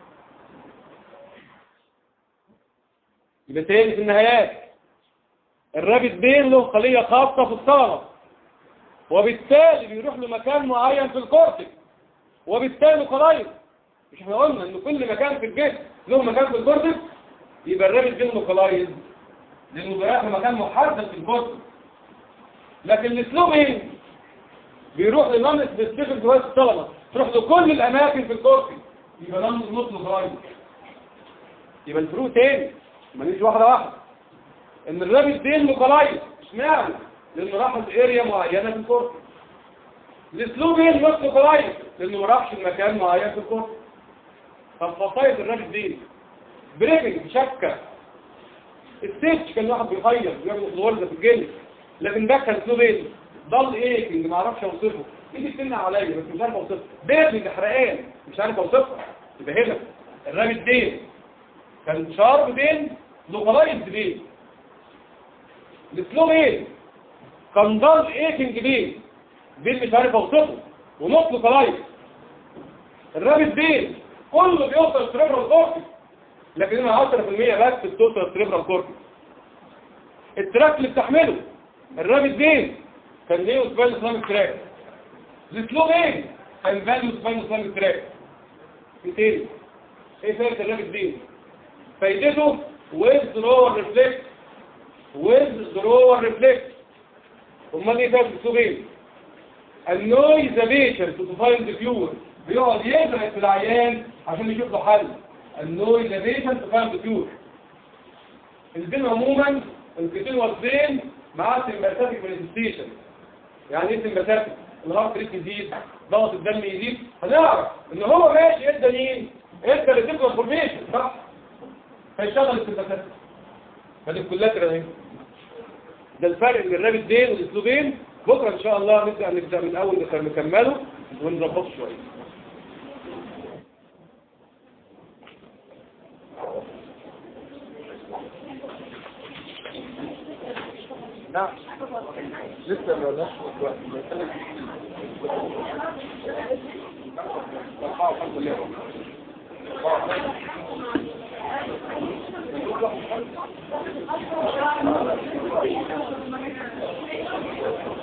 يبقى تاني في النهايات الرابط بين له خلية خاصة في الثغرة وبالتالي بيروح له مكان معين في الكورتكس وبالتالي قريب مش احنا قلنا ان كل مكان في الجسم له مكان في الكورتكس يبقى الرابط بين له قلايد لانه بيروح لمكان محدد في الكورتكس لكن الاسلوب ايه بيروح لنون سبيسيفيك جواز الطلبه تروح لكل الاماكن في الكورتكس يبقى نون نطلق قريب يبقى الفروق تاني ما نيجي واحدة واحدة ان الرابط دين مقلايد اشمعنى لانه راح لاريا معينة في الكورت الاسلوب ايه النص مقلايد لانه ما راحش لمكان معين في الكورت طب خصائص الرابط دين بريكنج شكة السيتش كان واحد بيخير بيعمل الغرزة في الجلد لكن ده كان اسلوب ايه ضل ايه ما اعرفش اوصفه ايدي بتمنع عليا بس مش عارف اوصفه بيرنج حرقان مش عارف اوصفها يبقى هنا الرابط دين كان شارب بين لوكالايز بين الاسلوب ايه كان ضل ايكنج بين بين مش عارف اوصفه ونص لوكالايز الرابط بين كله بيوصل سريبرال كورتكس لكن هنا 10% بس بتوصل سريبرال كورتكس التراك اللي بتحمله الرابط بين كان ليه سباين اسلامك تراك الاسلوب ايه كان فاليو سباين اسلامك تراك في تاني ايه فايده الرابط بين فايدته withdrawer reflex withdrawer reflex امال ايه فايده الاسلوب ايه النويز ذا بيشنت تو فايند ذا كيور بيقعد يزرع في العيان عشان يشوف له حل النويز ذا بيشنت تو فايند ذا كيور البين عموما الكتين والبين مع سمباتيك مانيفستيشن يعني ايه سمباتيك الهارت ريت يزيد ضغط الدم يزيد هنعرف ان هو ماشي ادى مين ادى ريتيكولار فورميشن صح فيشغل السمباتيك فدي كلها اهي ده الفرق بين الرابط دين والاسلوبين بكره ان شاء الله نبدا نبدا من اول نكمله ونظبطه شويه نعم لسه ما بدأش الحمد لله